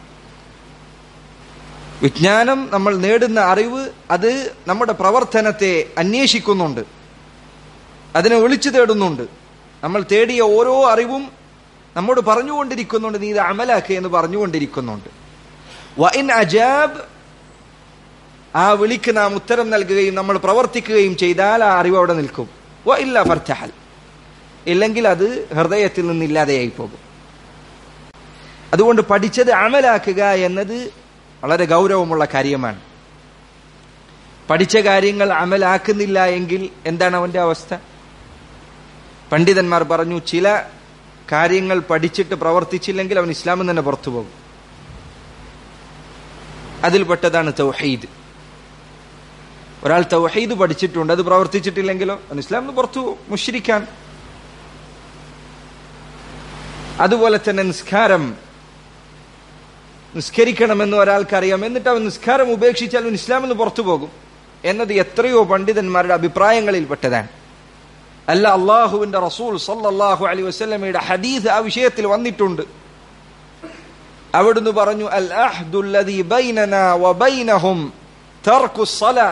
വിജ്ഞാനം നമ്മൾ നേടുന്ന അറിവ് അത് നമ്മുടെ പ്രവർത്തനത്തെ അന്വേഷിക്കുന്നുണ്ട് അതിനെ വിളിച്ചു തേടുന്നുണ്ട് നമ്മൾ തേടിയ ഓരോ അറിവും നമ്മോട് പറഞ്ഞുകൊണ്ടിരിക്കുന്നുണ്ട് നീ ഇത് അമലാക്കുക എന്ന് പറഞ്ഞുകൊണ്ടിരിക്കുന്നുണ്ട് വഇൻ അജാബ് ആ വിളിക്ക് നാം ഉത്തരം നൽകുകയും നമ്മൾ പ്രവർത്തിക്കുകയും ചെയ്താൽ ആ അറിവ് അവിടെ നിൽക്കും വ ഇല്ല ഫർത്തഹൽ ഇല്ലെങ്കിൽ അത് ഹൃദയത്തിൽ നിന്നില്ലാതെയായി പോകും അതുകൊണ്ട് പഠിച്ചത് അമലാക്കുക എന്നത് വളരെ ഗൗരവമുള്ള കാര്യമാണ് പഠിച്ച കാര്യങ്ങൾ അമലാക്കുന്നില്ല എങ്കിൽ എന്താണ് അവന്റെ അവസ്ഥ പണ്ഡിതന്മാർ പറഞ്ഞു ചില കാര്യങ്ങൾ പഠിച്ചിട്ട് പ്രവർത്തിച്ചില്ലെങ്കിൽ അവൻ ഇസ്ലാമിൽ തന്നെ പുറത്തു പോകും അതിൽപ്പെട്ടതാണ് തൗഹീദ് ഒരാൾ തൗഹീദ് പഠിച്ചിട്ടുണ്ട് അത് പ്രവർത്തിച്ചിട്ടില്ലെങ്കിലോ അവൻ ഇസ്ലാമിൽ പുറത്തു മുഷിരിക്കാൻ അതുപോലെ തന്നെ നിസ്കാരം നിസ്കരിക്കണമെന്ന് ഒരാൾക്കറിയാം എന്നിട്ട് അവൻ നിസ്കാരം ഉപേക്ഷിച്ചാൽ അവൻ ഇസ്ലാമിൽ നിന്ന് പുറത്തു പോകും എന്നത് എത്രയോ പണ്ഡിതന്മാരുടെ അഭിപ്രായങ്ങളിൽപ്പെട്ടതാണ് അല്ല അള്ളാഹുവിന്റെ റസൂൽ സല്ലല്ലാഹു അലൈഹി വസല്ലമയുടെ ഹദീസ് ആ വിഷയത്തിൽ വന്നിട്ടുണ്ട് അവിടുന്ന് പറഞ്ഞു അൽ അഹ്ദുല്ലദീ ബൈനനാ വബൈനഹും തർക്കുസ് സലാ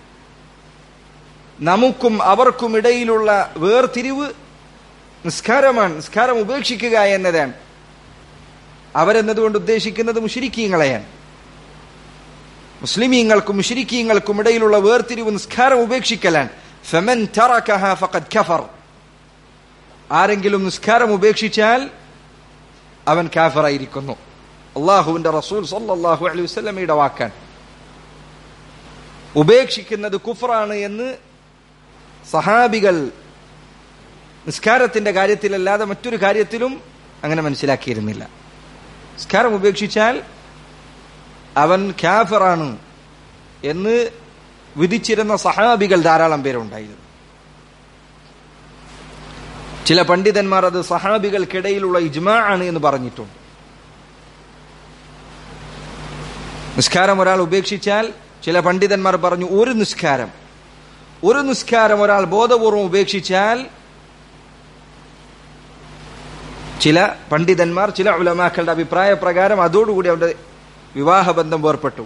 നമുക്കും അവർക്കും ഇടയിലുള്ള വേർതിരിവ് നിസ്കാരമാണ് നിസ്കാരം ഉപേക്ഷിക്കുക എന്നതാണ് അവരെന്നതുകൊണ്ട് ഉദ്ദേശിക്കുന്നത് മുഷിരിക്കീങ്ങളെയാണ് മുസ്ലിമീങ്ങൾക്കും മുഷിരിക്കീങ്ങൾക്കും ഇടയിലുള്ള വേർതിരിവ് നിസ്കാരം ഉപേക്ഷിക്കലാണ് ഫമൻ തറക്കഹ ഫഖദ് കഫർ ആരെങ്കിലും നിസ്കാരം ഉപേക്ഷിച്ചാൽ അവൻ കാഫറായിരിക്കുന്നു അള്ളാഹുവിന്റെ റസൂൽ സല്ലല്ലാഹു അലൈഹി വസല്ലമയുടെ വാക്കാൻ ഉപേക്ഷിക്കുന്നത് കുഫറാണ് എന്ന് സഹാബികൾ നിസ്കാരത്തിന്റെ കാര്യത്തിലല്ലാതെ മറ്റൊരു കാര്യത്തിലും അങ്ങനെ മനസ്സിലാക്കിയിരുന്നില്ല നിസ്കാരം ഉപേക്ഷിച്ചാൽ അവൻ ഖാഫറാണ് എന്ന് വിധിച്ചിരുന്ന സഹാബികൾ ധാരാളം പേരുണ്ടായിരുന്നു ചില പണ്ഡിതന്മാർ അത് സഹാബികൾക്കിടയിലുള്ള ഇജ്മാ ആണ് എന്ന് പറഞ്ഞിട്ടുണ്ട് നിസ്കാരം ഒരാൾ ഉപേക്ഷിച്ചാൽ ചില പണ്ഡിതന്മാർ പറഞ്ഞു ഒരു നിസ്കാരം ഒരു നിസ്കാരം ഒരാൾ ബോധപൂർവം ഉപേക്ഷിച്ചാൽ ചില പണ്ഡിതന്മാർ ചില ഉലമാക്കളുടെ അഭിപ്രായ പ്രകാരം അതോടുകൂടി അവന്റെ വിവാഹബന്ധം വേർപ്പെട്ടു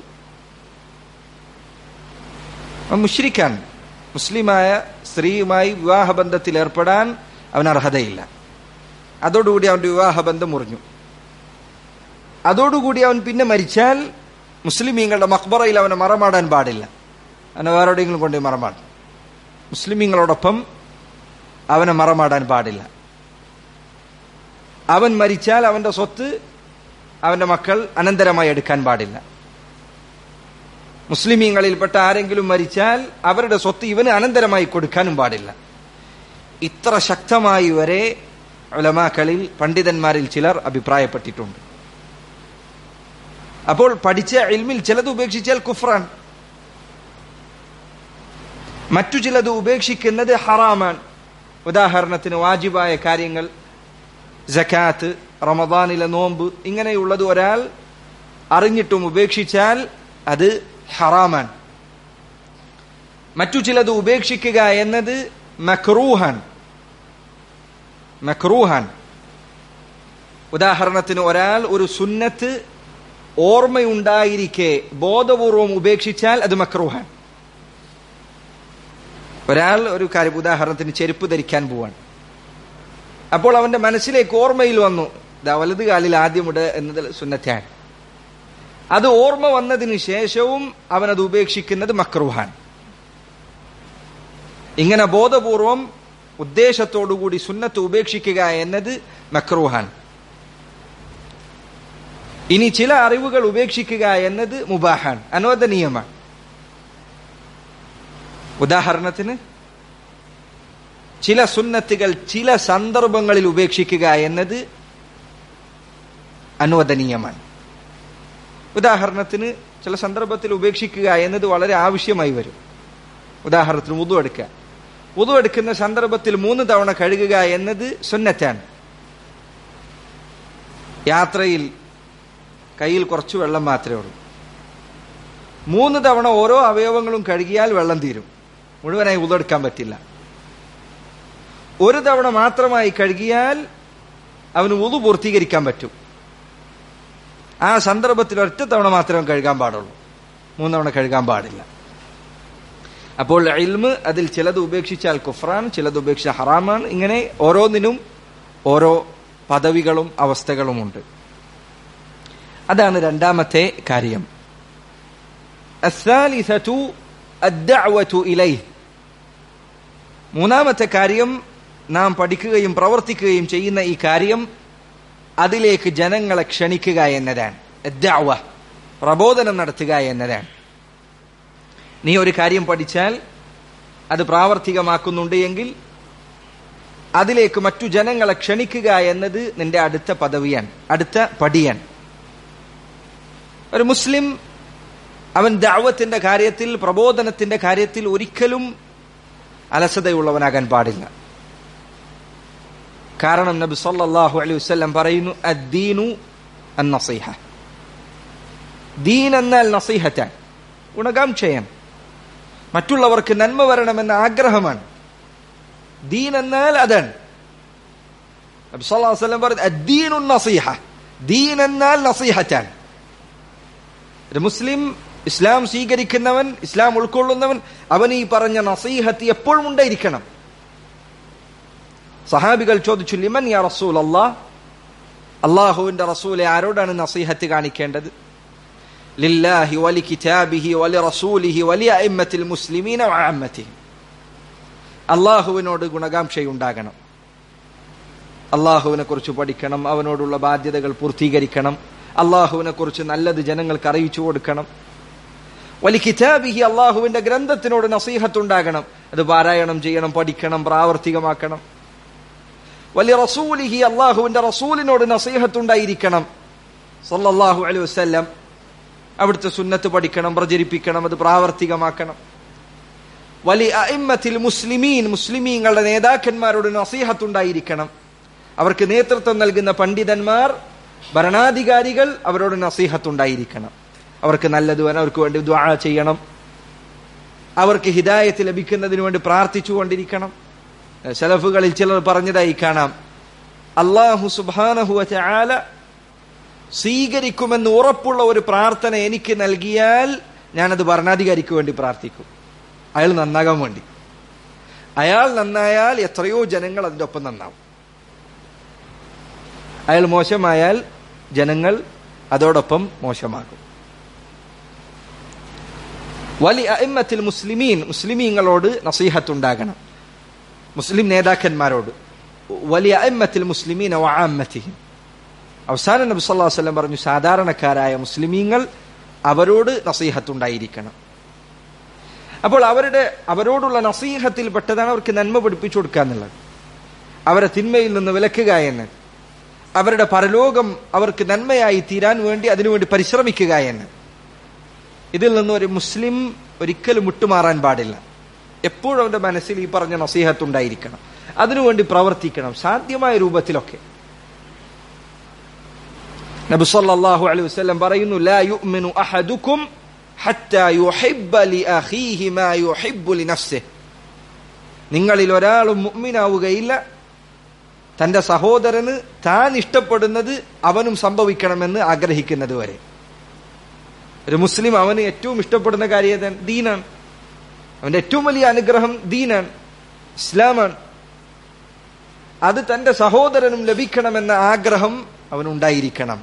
അവൻ മുഷ്രിക്കാൻ മുസ്ലിമായ സ്ത്രീയുമായി വിവാഹബന്ധത്തിൽ ഏർപ്പെടാൻ അവൻ അർഹതയില്ല അതോടുകൂടി അവന്റെ വിവാഹബന്ധം മുറിഞ്ഞു അതോടുകൂടി അവൻ പിന്നെ മരിച്ചാൽ മുസ്ലിമീങ്ങളുടെ മക്ബറയിൽ അവനെ മറമാടാൻ പാടില്ല അവനെ വേറെ എവിടെയെങ്കിലും കൊണ്ട് മറമാടും മുസ്ലിമീങ്ങളോടൊപ്പം അവനെ മറമാടാൻ പാടില്ല അവൻ മരിച്ചാൽ അവന്റെ സ്വത്ത് അവന്റെ മക്കൾ അനന്തരമായി എടുക്കാൻ പാടില്ല മുസ്ലിമീങ്ങളിൽപ്പെട്ട ആരെങ്കിലും മരിച്ചാൽ അവരുടെ സ്വത്ത് ഇവന് അനന്തരമായി കൊടുക്കാനും പാടില്ല ഇത്ര ശക്തമായി വരെ ഉലമാക്കളിൽ പണ്ഡിതന്മാരിൽ ചിലർ അഭിപ്രായപ്പെട്ടിട്ടുണ്ട് അപ്പോൾ പഠിച്ച ഇൽമിൽ ചിലത് ഉപേക്ഷിച്ചാൽ കുഫ്രാൻ മറ്റു ചിലത് ഉപേക്ഷിക്കുന്നത് ഹറാമാണ് ഉദാഹരണത്തിന് വാജിബായ കാര്യങ്ങൾ ജക്കാത്ത് റമദാനിലെ നോമ്പ് ഇങ്ങനെയുള്ളത് ഒരാൾ അറിഞ്ഞിട്ടും ഉപേക്ഷിച്ചാൽ അത് ഹറാമാണ് മറ്റു ചിലത് ഉപേക്ഷിക്കുക എന്നത് മക്രൂഹാൻ മക്രൂഹാൻ ഉദാഹരണത്തിന് ഒരാൾ ഒരു സുന്നത്ത് ഓർമ്മയുണ്ടായിരിക്കെ ബോധപൂർവം ഉപേക്ഷിച്ചാൽ അത് മക്രൂഹാൻ ഒരാൾ ഒരു കാര്യം ഉദാഹരണത്തിന് ചെരുപ്പ് ധരിക്കാൻ പോവാൻ അപ്പോൾ അവന്റെ മനസ്സിലേക്ക് ഓർമ്മയിൽ വന്നു ദാ വലത് കാലിൽ ആദ്യം ഇട എന്നത് സുന്നത്താണ് അത് ഓർമ്മ വന്നതിന് ശേഷവും അവൻ അത് ഉപേക്ഷിക്കുന്നത് മക്രൂഹാൻ ഇങ്ങനെ ബോധപൂർവം ഉദ്ദേശത്തോടുകൂടി സുന്നത്ത് ഉപേക്ഷിക്കുക എന്നത് മക്രൂഹാൻ ഇനി ചില അറിവുകൾ ഉപേക്ഷിക്കുക എന്നത് മുബാഹാൻ അനുവദനീയമാണ് ഉദാഹരണത്തിന് ചില സുന്നത്തുകൾ ചില സന്ദർഭങ്ങളിൽ ഉപേക്ഷിക്കുക എന്നത് അനുവദനീയമാണ് ഉദാഹരണത്തിന് ചില സന്ദർഭത്തിൽ ഉപേക്ഷിക്കുക എന്നത് വളരെ ആവശ്യമായി വരും ഉദാഹരണത്തിന് ഉതു എടുക്കുക ഉതു എടുക്കുന്ന സന്ദർഭത്തിൽ മൂന്ന് തവണ കഴുകുക എന്നത് സുന്നറ്റാണ് യാത്രയിൽ കയ്യിൽ കുറച്ച് വെള്ളം മാത്രമേ ഉള്ളൂ മൂന്ന് തവണ ഓരോ അവയവങ്ങളും കഴുകിയാൽ വെള്ളം തീരും മുഴുവനായി ഉതെടുക്കാൻ പറ്റില്ല ഒരു തവണ മാത്രമായി കഴുകിയാൽ അവന് ഉതു പൂർത്തീകരിക്കാൻ പറ്റും ആ സന്ദർഭത്തിൽ ഒറ്റ തവണ മാത്രമേ കഴുകാൻ പാടുള്ളൂ മൂന്നവണ കഴുകാൻ പാടില്ല അപ്പോൾ ഇൽമ് അതിൽ ചിലത് ഉപേക്ഷിച്ചാൽ കുഫ്രാൻ ചിലത് ഉപേക്ഷിച്ച ഹറാമാണ് ഇങ്ങനെ ഓരോന്നിനും ഓരോ പദവികളും അവസ്ഥകളുമുണ്ട് അതാണ് രണ്ടാമത്തെ കാര്യം الثالثة الدعوة إليه മൂന്നാമത്തെ കാര്യം നാം പഠിക്കുകയും പ്രവർത്തിക്കുകയും ചെയ്യുന്ന ഈ കാര്യം അതിലേക്ക് ജനങ്ങളെ ക്ഷണിക്കുക എന്നതാണ് ദഅവ പ്രബോധനം നടത്തുക എന്നതാണ് നീ ഒരു കാര്യം പഠിച്ചാൽ അത് പ്രാവർത്തികമാക്കുന്നുണ്ട് എങ്കിൽ അതിലേക്ക് മറ്റു ജനങ്ങളെ ക്ഷണിക്കുക എന്നത് നിന്റെ അടുത്ത പദവിയാണ് അടുത്ത പടിയാണ് ഒരു മുസ്ലിം അവൻ ദാവത്തിന്റെ കാര്യത്തിൽ പ്രബോധനത്തിന്റെ കാര്യത്തിൽ ഒരിക്കലും അലസതയുള്ളവനാകാൻ പാടില്ല കാരണം നബി സല്ലല്ലാഹു അലൈഹി വസല്ലം പറയുന്നു അദ്ദീനു അന്നസീഹ ദീൻ എന്നാൽ നസീഹറ്റാൻ ഗുണകാംക്ഷയാണ് മറ്റുള്ളവർക്ക് നന്മ വരണമെന്ന ആഗ്രഹമാണ് ദീൻ എന്നാൽ അതാണ് നബി സല്ലല്ലാഹു അലൈഹി വസല്ലം പറഞ്ഞു അദ്ദീനു നസീഹ ദീൻ എന്നാൽ നസീഹറ്റാൻ ഒരു മുസ്ലിം ഇസ്ലാം സ്വീകരിക്കുന്നവൻ ഇസ്ലാം ഉൾക്കൊള്ളുന്നവൻ അവൻ ഈ പറഞ്ഞ നസീഹത്ത് എപ്പോഴും ഉണ്ടായിരിക്കണം സഹാബികൾ ചോദിച്ചു ലിമൻ യാ റസൂൽ അള്ളാഹ് അള്ളാഹുവിന്റെ റസൂലെ ആരോടാണ് നസീഹത്ത് കാണിക്കേണ്ടത് ലില്ലാഹി വലി കിതാബിഹി വലി റസൂലിഹി വലിയ അയിമ്മത്തിൽ മുസ്ലിമീന വഅമ്മത്തിഹി അള്ളാഹുവിനോട് ഗുണകാംക്ഷയുണ്ടാകണം അള്ളാഹുവിനെ കുറിച്ച് പഠിക്കണം അവനോടുള്ള ബാധ്യതകൾ പൂർത്തീകരിക്കണം അള്ളാഹുവിനെ കുറിച്ച് നല്ലത് ജനങ്ങൾക്ക് അറിയിച്ചു കൊടുക്കണം വലി കിതാബിഹി അള്ളാഹുവിന്റെ ഗ്രന്ഥത്തിനോട് നസീഹത്തുണ്ടാകണം അത് പാരായണം ചെയ്യണം പഠിക്കണം പ്രാവർത്തികമാക്കണം വലിയ റസൂലിഹി അള്ളാഹുവിന്റെ റസൂലിനോട് നസീഹത്തുണ്ടായിരിക്കണം സല്ലല്ലാഹു അലൈഹി വസല്ലം അവിടുത്തെ സുന്നത്ത് പഠിക്കണം പ്രചരിപ്പിക്കണം അത് പ്രാവർത്തികമാക്കണം വലിയ അയിമ്മത്തിൽ മുസ്ലിമീൻ മുസ്ലിമീങ്ങളുടെ നേതാക്കന്മാരോട് നസീഹത്തുണ്ടായിരിക്കണം അവർക്ക് നേതൃത്വം നൽകുന്ന പണ്ഡിതന്മാർ ഭരണാധികാരികൾ അവരോട് നസീഹത്തുണ്ടായിരിക്കണം അവർക്ക് നല്ലത് വേണം അവർക്ക് വേണ്ടി ദ്വാ ചെയ്യണം അവർക്ക് ഹിദായത്ത് ലഭിക്കുന്നതിന് വേണ്ടി പ്രാർത്ഥിച്ചുകൊണ്ടിരിക്കണം ശലഫുകളിൽ ചിലർ പറഞ്ഞതായി കാണാം അള്ളാഹു സുബാനഹുവ ആല സ്വീകരിക്കുമെന്ന് ഉറപ്പുള്ള ഒരു പ്രാർത്ഥന എനിക്ക് നൽകിയാൽ ഞാനത് ഭരണാധികാരിക്ക് വേണ്ടി പ്രാർത്ഥിക്കും അയാൾ നന്നാകാൻ വേണ്ടി അയാൾ നന്നായാൽ എത്രയോ ജനങ്ങൾ അതിൻ്റെ ഒപ്പം നന്നാവും അയാൾ മോശമായാൽ ജനങ്ങൾ അതോടൊപ്പം മോശമാകും വലിയ അയിമ്മത്തിൽ മുസ്ലിമീൻ മുസ്ലിമീങ്ങളോട് നസീഹത്തുണ്ടാകണം മുസ്ലിം നേതാക്കന്മാരോട് വലിയ അയിമ്മത്തിൽ മുസ്ലിമീൻ വഅമ്മത്തിഹിം അവസാനം നബി സല്ലല്ലാഹു അലൈഹി വസല്ലം പറഞ്ഞു സാധാരണക്കാരായ മുസ്ലിമീങ്ങൾ അവരോട് നസീഹത്തുണ്ടായിരിക്കണം അപ്പോൾ അവരുടെ അവരോടുള്ള നസീഹത്തിൽ പെട്ടതാണ് അവർക്ക് നന്മ പഠിപ്പിച്ചു കൊടുക്കുക എന്നുള്ളത് അവരെ തിന്മയിൽ നിന്ന് വിലക്കുക എന്ന് അവരുടെ പരലോകം അവർക്ക് നന്മയായി തീരാൻ വേണ്ടി അതിനുവേണ്ടി പരിശ്രമിക്കുക എന്ന് ഇതിൽ നിന്ന് ഒരു മുസ്ലിം ഒരിക്കലും വിട്ടുമാറാൻ പാടില്ല എപ്പോഴും അവന്റെ മനസ്സിൽ ഈ പറഞ്ഞ നസീഹത്ത് ഉണ്ടായിരിക്കണം അതിനുവേണ്ടി പ്രവർത്തിക്കണം സാധ്യമായ രൂപത്തിലൊക്കെ നബി സല്ലല്ലാഹു അലൈഹി വസല്ലം പറയുന്നു ലാ യുഅ്മിനു അഹദുക്കും ഹത്താ യുഹിബ്ബ ലിഅഖീഹി മാ യുഹിബ്ബു ലിനഫ്സിഹി നിങ്ങളിൽ ഒരാളും മുഅ്മിനാവുകയില്ല തന്റെ സഹോദരന് താൻ ഇഷ്ടപ്പെടുന്നത് അവനും സംഭവിക്കണമെന്ന് ആഗ്രഹിക്കുന്നത് വരെ ഒരു മുസ്ലിം അവന് ഏറ്റവും ഇഷ്ടപ്പെടുന്ന കാര്യം ദീനാണ് അവന്റെ ഏറ്റവും വലിയ അനുഗ്രഹം ദീനാണ് ഇസ്ലാമാണ് അത് തന്റെ സഹോദരനും ലഭിക്കണമെന്ന ആഗ്രഹം അവനുണ്ടായിരിക്കണം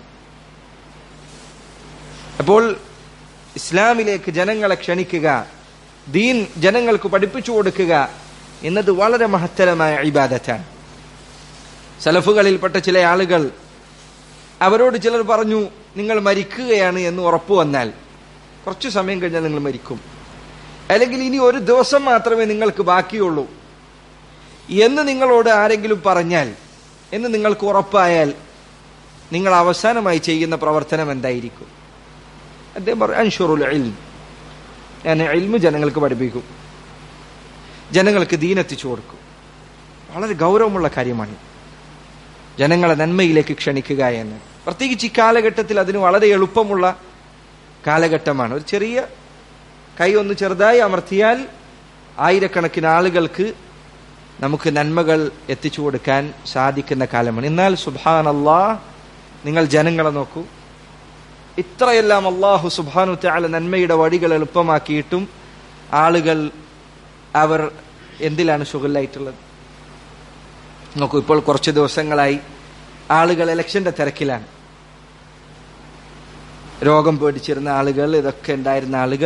അപ്പോൾ ഇസ്ലാമിലേക്ക് ജനങ്ങളെ ക്ഷണിക്കുക ദീൻ ജനങ്ങൾക്ക് പഠിപ്പിച്ചു കൊടുക്കുക എന്നത് വളരെ മഹത്തരമായ ഇബാദത്താണ് സലഫുകളിൽപ്പെട്ട ചില ആളുകൾ അവരോട് ചിലർ പറഞ്ഞു നിങ്ങൾ മരിക്കുകയാണ് എന്ന് ഉറപ്പു വന്നാൽ കുറച്ചു സമയം കഴിഞ്ഞാൽ നിങ്ങൾ മരിക്കും അല്ലെങ്കിൽ ഇനി ഒരു ദിവസം മാത്രമേ നിങ്ങൾക്ക് ബാക്കിയുള്ളൂ എന്ന് നിങ്ങളോട് ആരെങ്കിലും പറഞ്ഞാൽ എന്ന് നിങ്ങൾക്ക് ഉറപ്പായാൽ നിങ്ങൾ അവസാനമായി ചെയ്യുന്ന പ്രവർത്തനം എന്തായിരിക്കും അദ്ദേഹം പറഞ്ഞു അൻഷുറുൽ ഇൽം ഞാൻ ഇൽമ് ജനങ്ങൾക്ക് പഠിപ്പിക്കും ജനങ്ങൾക്ക് ദീനെത്തിച്ചു കൊടുക്കും വളരെ ഗൗരവമുള്ള കാര്യമാണ് ജനങ്ങളെ നന്മയിലേക്ക് ക്ഷണിക്കുക എന്ന് പ്രത്യേകിച്ച് ഈ കാലഘട്ടത്തിൽ അതിന് വളരെ എളുപ്പമുള്ള കാലഘട്ടമാണ് ഒരു ചെറിയ കൈ ഒന്ന് ചെറുതായി അമർത്തിയാൽ ആയിരക്കണക്കിന് ആളുകൾക്ക് നമുക്ക് നന്മകൾ എത്തിച്ചു കൊടുക്കാൻ സാധിക്കുന്ന കാലമാണ് എന്നാൽ സുബാൻ അള്ളാഹ് നിങ്ങൾ ജനങ്ങളെ നോക്കൂ ഇത്രയെല്ലാം അള്ളാഹു സുബാനു താല നന്മയുടെ വഴികൾ എളുപ്പമാക്കിയിട്ടും ആളുകൾ അവർ എന്തിലാണ് ഷുഗലായിട്ടുള്ളത് നോക്കൂ ഇപ്പോൾ കുറച്ച് ദിവസങ്ങളായി ആളുകൾ ഇലക്ഷന്റെ തിരക്കിലാണ് രോഗം പേടിച്ചിരുന്ന ആളുകൾ ഇതൊക്കെ ഉണ്ടായിരുന്ന ആളുകൾ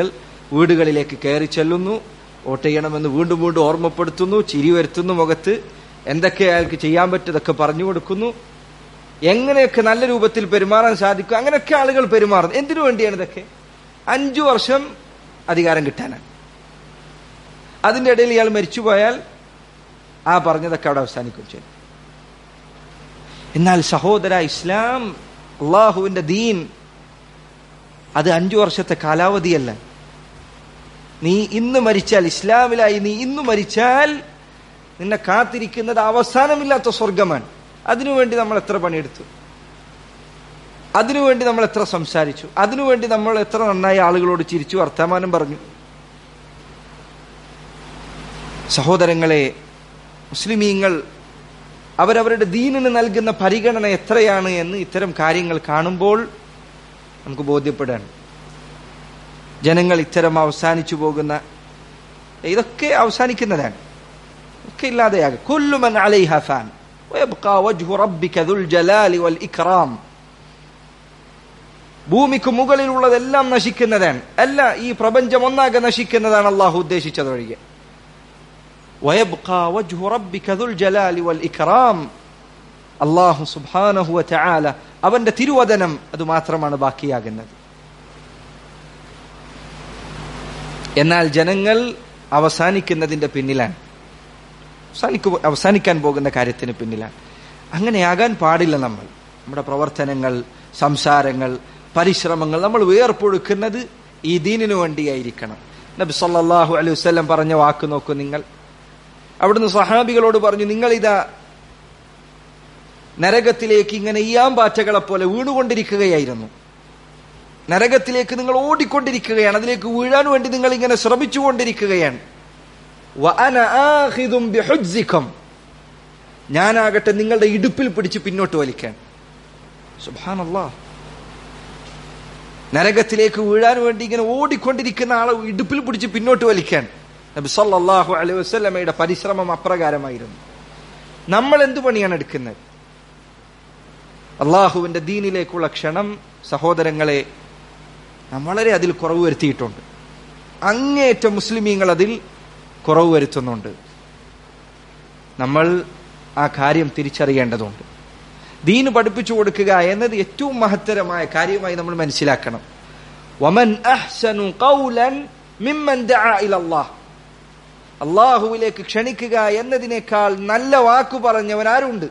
വീടുകളിലേക്ക് കയറി ചെല്ലുന്നു വോട്ട് ചെയ്യണമെന്ന് വീണ്ടും വീണ്ടും ഓർമ്മപ്പെടുത്തുന്നു ചിരി വരുത്തുന്നു മുഖത്ത് എന്തൊക്കെ അയാൾക്ക് ചെയ്യാൻ പറ്റുന്നതൊക്കെ പറഞ്ഞു കൊടുക്കുന്നു എങ്ങനെയൊക്കെ നല്ല രൂപത്തിൽ പെരുമാറാൻ സാധിക്കും അങ്ങനെയൊക്കെ ആളുകൾ പെരുമാറുന്നു എന്തിനു വേണ്ടിയാണ് ഇതൊക്കെ അഞ്ചു വർഷം അധികാരം കിട്ടാനാണ് അതിന്റെ ഇടയിൽ ഇയാൾ മരിച്ചുപോയാൽ ആ പറഞ്ഞതൊക്കെ അവിടെ അവസാനിക്കും ചെയ്യും എന്നാൽ സഹോദര ഇസ്ലാം അള്ളാഹുവിന്റെ ദീൻ അത് അഞ്ചു വർഷത്തെ കാലാവധിയല്ല നീ ഇന്ന് മരിച്ചാൽ ഇസ്ലാമിലായി നീ ഇന്ന് മരിച്ചാൽ നിന്നെ കാത്തിരിക്കുന്നത് അവസാനമില്ലാത്ത സ്വർഗമാണ് അതിനുവേണ്ടി നമ്മൾ എത്ര പണിയെടുത്തു അതിനുവേണ്ടി നമ്മൾ എത്ര സംസാരിച്ചു അതിനുവേണ്ടി നമ്മൾ എത്ര നന്നായി ആളുകളോട് ചിരിച്ചു വർത്തമാനം പറഞ്ഞു സഹോദരങ്ങളെ മുസ്ലിമീങ്ങൾ അവരവരുടെ ദീനിന് നൽകുന്ന പരിഗണന എത്രയാണ് എന്ന് ഇത്തരം കാര്യങ്ങൾ കാണുമ്പോൾ നമുക്ക് ബോധ്യപ്പെടാണ് ജനങ്ങൾ ഇത്തരം അവസാനിച്ചു പോകുന്ന ഇതൊക്കെ അവസാനിക്കുന്നതാണ് ഒക്കെ ഇല്ലാതെയാകും കുല്ലുമൻ അലൈഹ ഫാൻ ويبقى وجه ربك ذو الجلال والإكرام ഭൂമിക്ക് മുകളിലുള്ളതെല്ലാം നശിക്കുന്നതാണ് അല്ല ഈ പ്രപഞ്ചം ഒന്നാകെ നശിക്കുന്നതാണ് അള്ളാഹു ഉദ്ദേശിച്ചതൊഴികെ ويبقى وجه ربك ذو الجلال والإكرام അള്ളാഹു സുബ്ഹാനഹു വതആല അവന്റെ തിരുവചനം അത് മാത്രമാണ് ബാക്കിയാകുന്നത് എന്നാൽ ജനങ്ങൾ അവസാനിക്കുന്നതിന്റെ പിന്നിലാണ് അവസാനിക്കു അവസാനിക്കാൻ പോകുന്ന കാര്യത്തിന് പിന്നിലാണ് അങ്ങനെയാകാൻ പാടില്ല നമ്മൾ നമ്മുടെ പ്രവർത്തനങ്ങൾ സംസാരങ്ങൾ പരിശ്രമങ്ങൾ നമ്മൾ വേർപ്പൊഴുക്കുന്നത് ഈ ദീനിനു വേണ്ടിയായിരിക്കണം നബി സല്ലല്ലാഹു അലൈഹി വസല്ലം പറഞ്ഞ വാക്ക് നോക്കൂ നിങ്ങൾ അവിടുന്ന് സഹാബികളോട് പറഞ്ഞു നിങ്ങൾ ഇതാ നരകത്തിലേക്ക് ഇങ്ങനെ ഈയാമ്പാറ്റകളെ പോലെ വീണുകൊണ്ടിരിക്കുകയായിരുന്നു നരകത്തിലേക്ക് നിങ്ങൾ ഓടിക്കൊണ്ടിരിക്കുകയാണ് അതിലേക്ക് വീഴാൻ വേണ്ടി നിങ്ങൾ ഇങ്ങനെ ശ്രമിച്ചുകൊണ്ടിരിക്കുകയാണ് വഅന ആഖിദും ബിഹുജ്സിക്കും ഞാനാകട്ടെ നിങ്ങളുടെ ഇടുപ്പിൽ പിടിച്ച് പിന്നോട്ട് വലിക്കാൻ സുബ്ഹാനല്ലാഹ് നരകത്തിലേക്ക് വീഴാൻ വേണ്ടി ഇങ്ങനെ ഓടിക്കൊണ്ടിരിക്കുന്ന ആളെ ഇടുപ്പിൽ പിടിച്ച് പിന്നോട്ട് വലിക്കാൻ നബി സല്ലല്ലാഹു അലൈഹി വസല്ലമയുടെ പരിശ്രമം അപ്രകാരമായിരുന്നു നമ്മൾ എന്തു പണിയാണ് എടുക്കുന്നത് അള്ളാഹുവിന്റെ ദീനിലേക്കുള്ള ക്ഷണം സഹോദരങ്ങളെ നാം വളരെ അതിൽ കുറവ് വരുത്തിയിട്ടുണ്ട് അങ്ങേയറ്റം മുസ്ലിമീങ്ങൾ അതിൽ കുറവ് വരുത്തുന്നുണ്ട് നമ്മൾ ആ കാര്യം തിരിച്ചറിയേണ്ടതുണ്ട് ദീന് പഠിപ്പിച്ചു കൊടുക്കുക എന്നത് ഏറ്റവും മഹത്തരമായ കാര്യമായി നമ്മൾ മനസ്സിലാക്കണം വമൻ അഹ്സനു ഖൗലൻ മിമ്മൻ ദഅ ഇലല്ലാഹ് അള്ളാഹുവിലേക്ക് ക്ഷണിക്കുക എന്നതിനേക്കാൾ നല്ല വാക്കു പറഞ്ഞവൻ ആരുണ്ട്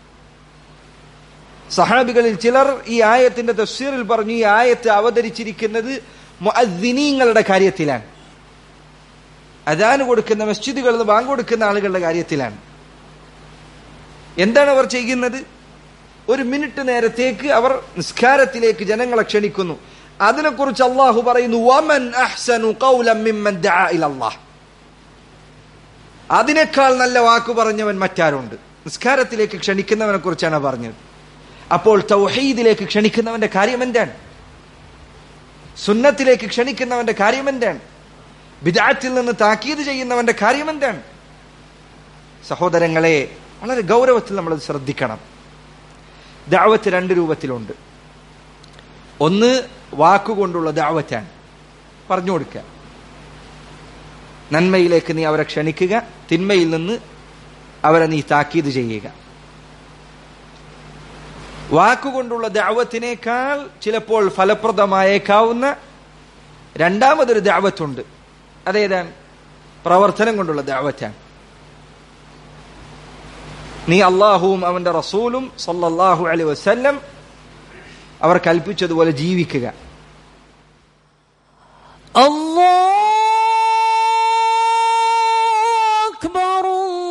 സഹാബികളിൽ ചിലർ ഈ ആയത്തിന്റെ തഫ്സീറിൽ പറഞ്ഞു ഈ ആയത്ത് അവതരിച്ചിരിക്കുന്നത് മുഅദ്ദിനീങ്ങളുടെ കാര്യത്തിലാണ് അദാന് കൊടുക്കുന്ന മസ്ജിദുകളിൽ നിന്ന് ബാങ്ക് കൊടുക്കുന്ന ആളുകളുടെ കാര്യത്തിലാണ് എന്താണ് അവർ ചെയ്യുന്നത് ഒരു മിനിറ്റ് നേരത്തേക്ക് അവർ നിസ്കാരത്തിലേക്ക് ജനങ്ങളെ ക്ഷണിക്കുന്നു അതിനെക്കുറിച്ച് അള്ളാഹു പറയുന്നു വമൻ അഹ്സനു ഖൗലം മിമ്മൻ ദഅ ഇലല്ലാഹ് അതിനേക്കാൾ നല്ല വാക്ക് പറഞ്ഞവൻ മറ്റാരുണ്ട് നിസ്കാരത്തിലേക്ക് ക്ഷണിക്കുന്നവനെ കുറിച്ചാണ് പറഞ്ഞത് അപ്പോൾ തൗഹീദിലേക്ക് ക്ഷണിക്കുന്നവന്റെ കാര്യം എന്താണ് സുന്നത്തിലേക്ക് ക്ഷണിക്കുന്നവന്റെ കാര്യം എന്താണ് ബിദാത്തിൽ നിന്ന് താക്കീത് ചെയ്യുന്നവന്റെ കാര്യം എന്താണ് സഹോദരങ്ങളെ വളരെ ഗൗരവത്തിൽ നമ്മൾ ശ്രദ്ധിക്കണം ദാവത്ത് രണ്ട് രൂപത്തിലുണ്ട് ഒന്ന് വാക്കുകൊണ്ടുള്ള ദാവത്താണ് പറഞ്ഞു കൊടുക്കുക നന്മയിലേക്ക് നീ അവരെ ക്ഷണിക്കുക തിന്മയിൽ നിന്ന് അവരെ നീ താക്കീത് ചെയ്യുക വാക്കുകൊണ്ടുള്ള ദാവത്തിനേക്കാൾ ചിലപ്പോൾ ഫലപ്രദമായേക്കാവുന്ന രണ്ടാമതൊരു ദാവത്തുണ്ട് അതേതാണ് പ്രവർത്തനം കൊണ്ടുള്ള ദാവത്താണ് നീ അള്ളാഹുവും അവന്റെ റസൂലും സല്ലല്ലാഹു അലൈഹി വസല്ലം അവർ കൽപ്പിച്ചതുപോലെ ജീവിക്കുക الله أكبر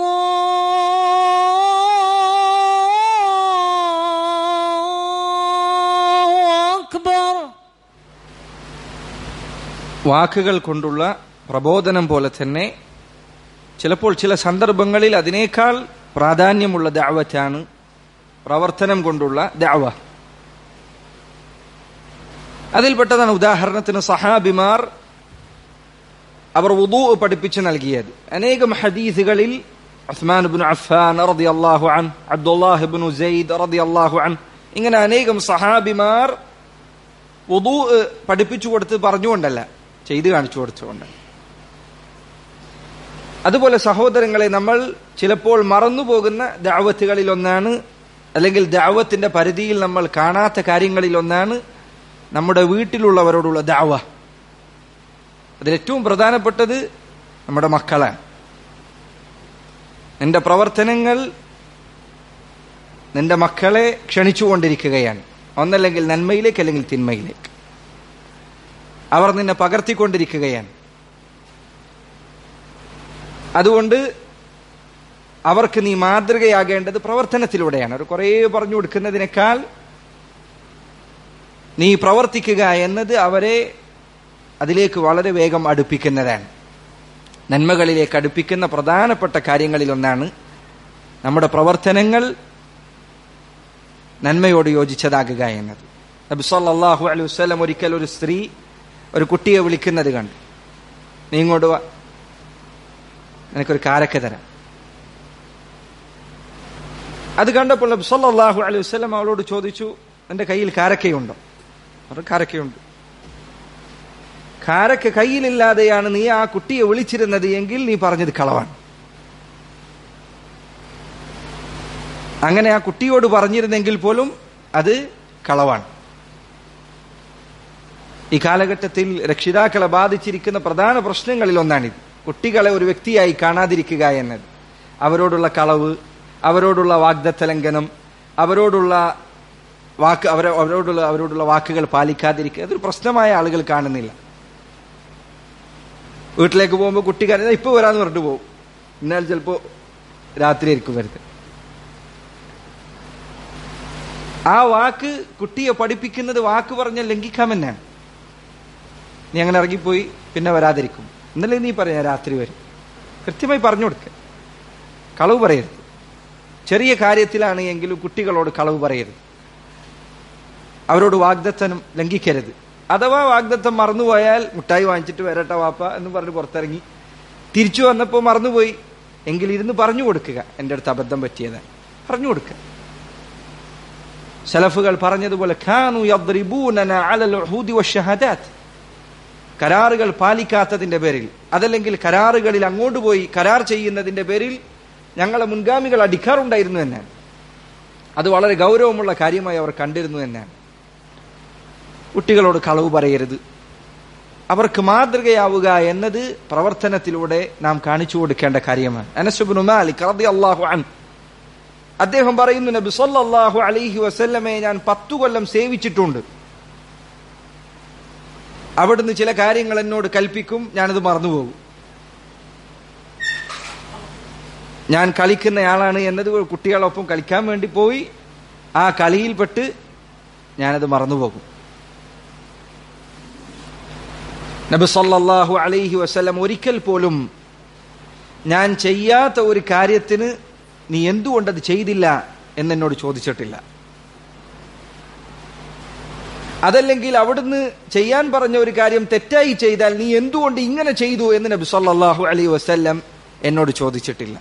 الله أكبر വാക്കുകൾ കൊണ്ടുള്ള പ്രബോധനം പോലെ തന്നെ ചിലപ്പോൾ ചില സന്ദർഭങ്ങളിൽ അതിനേക്കാൾ പ്രാധാന്യമുള്ള ദാവത്താണ് പ്രവർത്തനം കൊണ്ടുള്ള ദാവ അതിൽപ്പെട്ടതാണ് ഉദാഹരണത്തിന് സഹാബിമാർ അവർ വുദൂ പഠിപ്പിച്ചു നൽകിയത് അനേകം ഹദീസുകളിൽ ഉസ്മാൻ ബിൻ അഫ്ഫാൻ റളിയല്ലാഹു അൻ അബ്ദുല്ലാഹ് ബിൻ സെയ്ദ് റളിയല്ലാഹു അൻ ഇങ്ങനെ അനേകം സഹാബിമാർ വുദൂ പഠിപ്പിച്ചു കൊടുത്ത് പറഞ്ഞുകൊണ്ടല്ല ചെയ്തു കാണിച്ചു കൊടുത്തുകൊണ്ട് അതുപോലെ സഹോദരങ്ങളെ നമ്മൾ ചിലപ്പോൾ മറന്നുപോകുന്ന ദാവത്തുകളിൽ ഒന്നാണ് അല്ലെങ്കിൽ ദാവത്തിന്റെ പരിധിയിൽ നമ്മൾ കാണാത്ത കാര്യങ്ങളിൽ ഒന്നാണ് നമ്മുടെ വീട്ടിലുള്ളവരോടുള്ള ദാവ അതിലേറ്റവും പ്രധാനപ്പെട്ടത് നമ്മുടെ മക്കളാണ് നിന്റെ പ്രവർത്തനങ്ങൾ നിന്റെ മക്കളെ ക്ഷണിച്ചുകൊണ്ടിരിക്കുകയാണ് ഒന്നല്ലെങ്കിൽ നന്മയിലേക്ക് അല്ലെങ്കിൽ തിന്മയിലേക്ക് അവർ നിന്നെ പകർത്തിക്കൊണ്ടിരിക്കുകയാണ് അതുകൊണ്ട് അവർക്ക് നീ മാതൃകയാകേണ്ടത് പ്രവർത്തനത്തിലൂടെയാണ് അവർ കുറേ പറഞ്ഞു കൊടുക്കുന്നതിനേക്കാൾ നീ പ്രവർത്തിക്കുക എന്നത് അവരെ അതിലേക്ക് വളരെ വേഗം അടുപ്പിക്കുന്നതാണ് നന്മകളിലേക്ക് അടുപ്പിക്കുന്ന പ്രധാനപ്പെട്ട കാര്യങ്ങളിലൊന്നാണ് നമ്മുടെ പ്രവർത്തനങ്ങൾ നന്മയോട് യോജിച്ചതാകുക എന്നത് നബി സല്ലല്ലാഹു അലൈഹി വസല്ലം ഒരിക്കൽ ഒരു സ്ത്രീ ഒരു കുട്ടിയെ വിളിക്കുന്നത് കണ്ടു നീ ഇങ്ങോട്ട് വാ നിനക്കൊരു കാരക്ക തരാം അത് കണ്ടപ്പോൾ നബി സല്ലല്ലാഹു അലൈഹി വസല്ലം അവളോട് ചോദിച്ചു എന്റെ കയ്യിൽ കാരക്കയുണ്ടോ പറഞ്ഞു കാരക്കയുണ്ട് കാരക്ക കയ്യിലില്ലാതെയാണ് നീ ആ കുട്ടിയെ വിളിച്ചിരുന്നത് എങ്കിൽ നീ പറഞ്ഞത് കളവാണ് അങ്ങനെ ആ കുട്ടിയോട് പറഞ്ഞിരുന്നെങ്കിൽ പോലും അത് കളവാണ് ഈ കാലഘട്ടത്തിൽ രക്ഷിതാക്കളെ ബാധിച്ചിരിക്കുന്ന പ്രധാന പ്രശ്നങ്ങളിൽ ഒന്നാണിത് കുട്ടികളെ ഒരു വ്യക്തിയായി കാണാതിരിക്കുക എന്നത് അവരോടുള്ള കളവ് അവരോടുള്ള വാഗ്ദത്ത ലംഘനം അവരോടുള്ള വാക്ക് അവരെ അവരോടുള്ള അവരോടുള്ള വാക്കുകൾ പാലിക്കാതിരിക്കുക അതൊരു പ്രശ്നമായ ആളുകൾ കാണുന്നില്ല വീട്ടിലേക്ക് പോകുമ്പോൾ കുട്ടി കരഞ്ഞാൽ ഇപ്പൊ വരാന്ന് പറഞ്ഞിട്ട് പോകും എന്നാൽ ചിലപ്പോ രാത്രി ആയിരിക്കും വരുന്നത് ആ വാക്ക് കുട്ടിയെ പഠിപ്പിക്കുന്നത് വാക്ക് പറഞ്ഞാൽ ലംഘിക്കാമെന്നാണ് നീ അങ്ങനെ ഇറങ്ങിപ്പോയി പിന്നെ വരാതിരിക്കും ഇന്നലെ നീ പറയാ രാത്രി വരും കൃത്യമായി പറഞ്ഞു കൊടുക്ക കളവ് പറയരുത് ചെറിയ കാര്യത്തിലാണ് എങ്കിലും കുട്ടികളോട് കളവ് പറയരുത് അവരോട് വാഗ്ദത്തനം ലംഘിക്കരുത് അഥവാ വാഗ്ദത്തം മറന്നുപോയാൽ മുട്ടായി വാങ്ങിച്ചിട്ട് വരട്ടെ വാപ്പ എന്ന് പറഞ്ഞ് പുറത്തിറങ്ങി തിരിച്ചു വന്നപ്പോൾ മറന്നുപോയി എങ്കിൽ ഇരുന്ന് പറഞ്ഞു കൊടുക്കുക എൻ്റെ അടുത്ത് അബദ്ധം പറ്റിയതാണ് പറഞ്ഞു കൊടുക്കുക സലഫുകൾ പറഞ്ഞതുപോലെ ഖാനു യദ്രിബൂനന അലൽ ഉഹൂദി വശഹദാത്ത് കരാറുകൾ പാലിക്കാത്തതിന്റെ പേരിൽ അതല്ലെങ്കിൽ കരാറുകളിൽ അങ്ങോട്ട് പോയി കരാർ ചെയ്യുന്നതിന്റെ പേരിൽ ഞങ്ങളെ മുൻഗാമികൾ അടിക്കാറുണ്ടായിരുന്നു എന്നാണ് അത് വളരെ ഗൗരവമുള്ള കാര്യമായി അവർ കണ്ടിരുന്നു എന്നാണ് കുട്ടികളോട് കളവ് പറയരുത് അവർക്ക് മാതൃകയാവുക എന്നത് പ്രവർത്തനത്തിലൂടെ നാം കാണിച്ചു കൊടുക്കേണ്ട കാര്യമാണ് അനസുബിനു മാലിക് റളിയല്ലാഹു അൻഹു അദ്ദേഹം പറയുന്നു നബി സല്ലല്ലാഹു അലൈഹി വസല്ലമയെ ഞാൻ പത്തു കൊല്ലം സേവിച്ചിട്ടുണ്ട് അവിടുന്ന് ചില കാര്യങ്ങൾ എന്നോട് കൽപ്പിക്കും ഞാനത് മറന്നുപോകും ഞാൻ കളിക്കുന്നയാളാണ് എന്നത് കുട്ടികളൊപ്പം കളിക്കാൻ വേണ്ടി പോയി ആ കളിയിൽപ്പെട്ട് ഞാനത് മറന്നുപോകും നബി സല്ലല്ലാഹു അലൈഹി വസല്ലം ഒരിക്കൽ പോലും ഞാൻ ചെയ്യാത്ത ഒരു കാര്യത്തിന് നീ എന്തുകൊണ്ടത് ചെയ്തില്ല എന്നെന്നോട് ചോദിച്ചിട്ടില്ല അതല്ലെങ്കിൽ അവിടുന്ന് ചെയ്യാൻ പറഞ്ഞ ഒരു കാര്യം തെറ്റായി ചെയ്താൽ നീ എന്തുകൊണ്ട് ഇങ്ങനെ ചെയ്തു എന്ന് നബി സല്ലല്ലാഹു അലൈഹി വസല്ലം എന്നോട് ചോദിച്ചിട്ടില്ല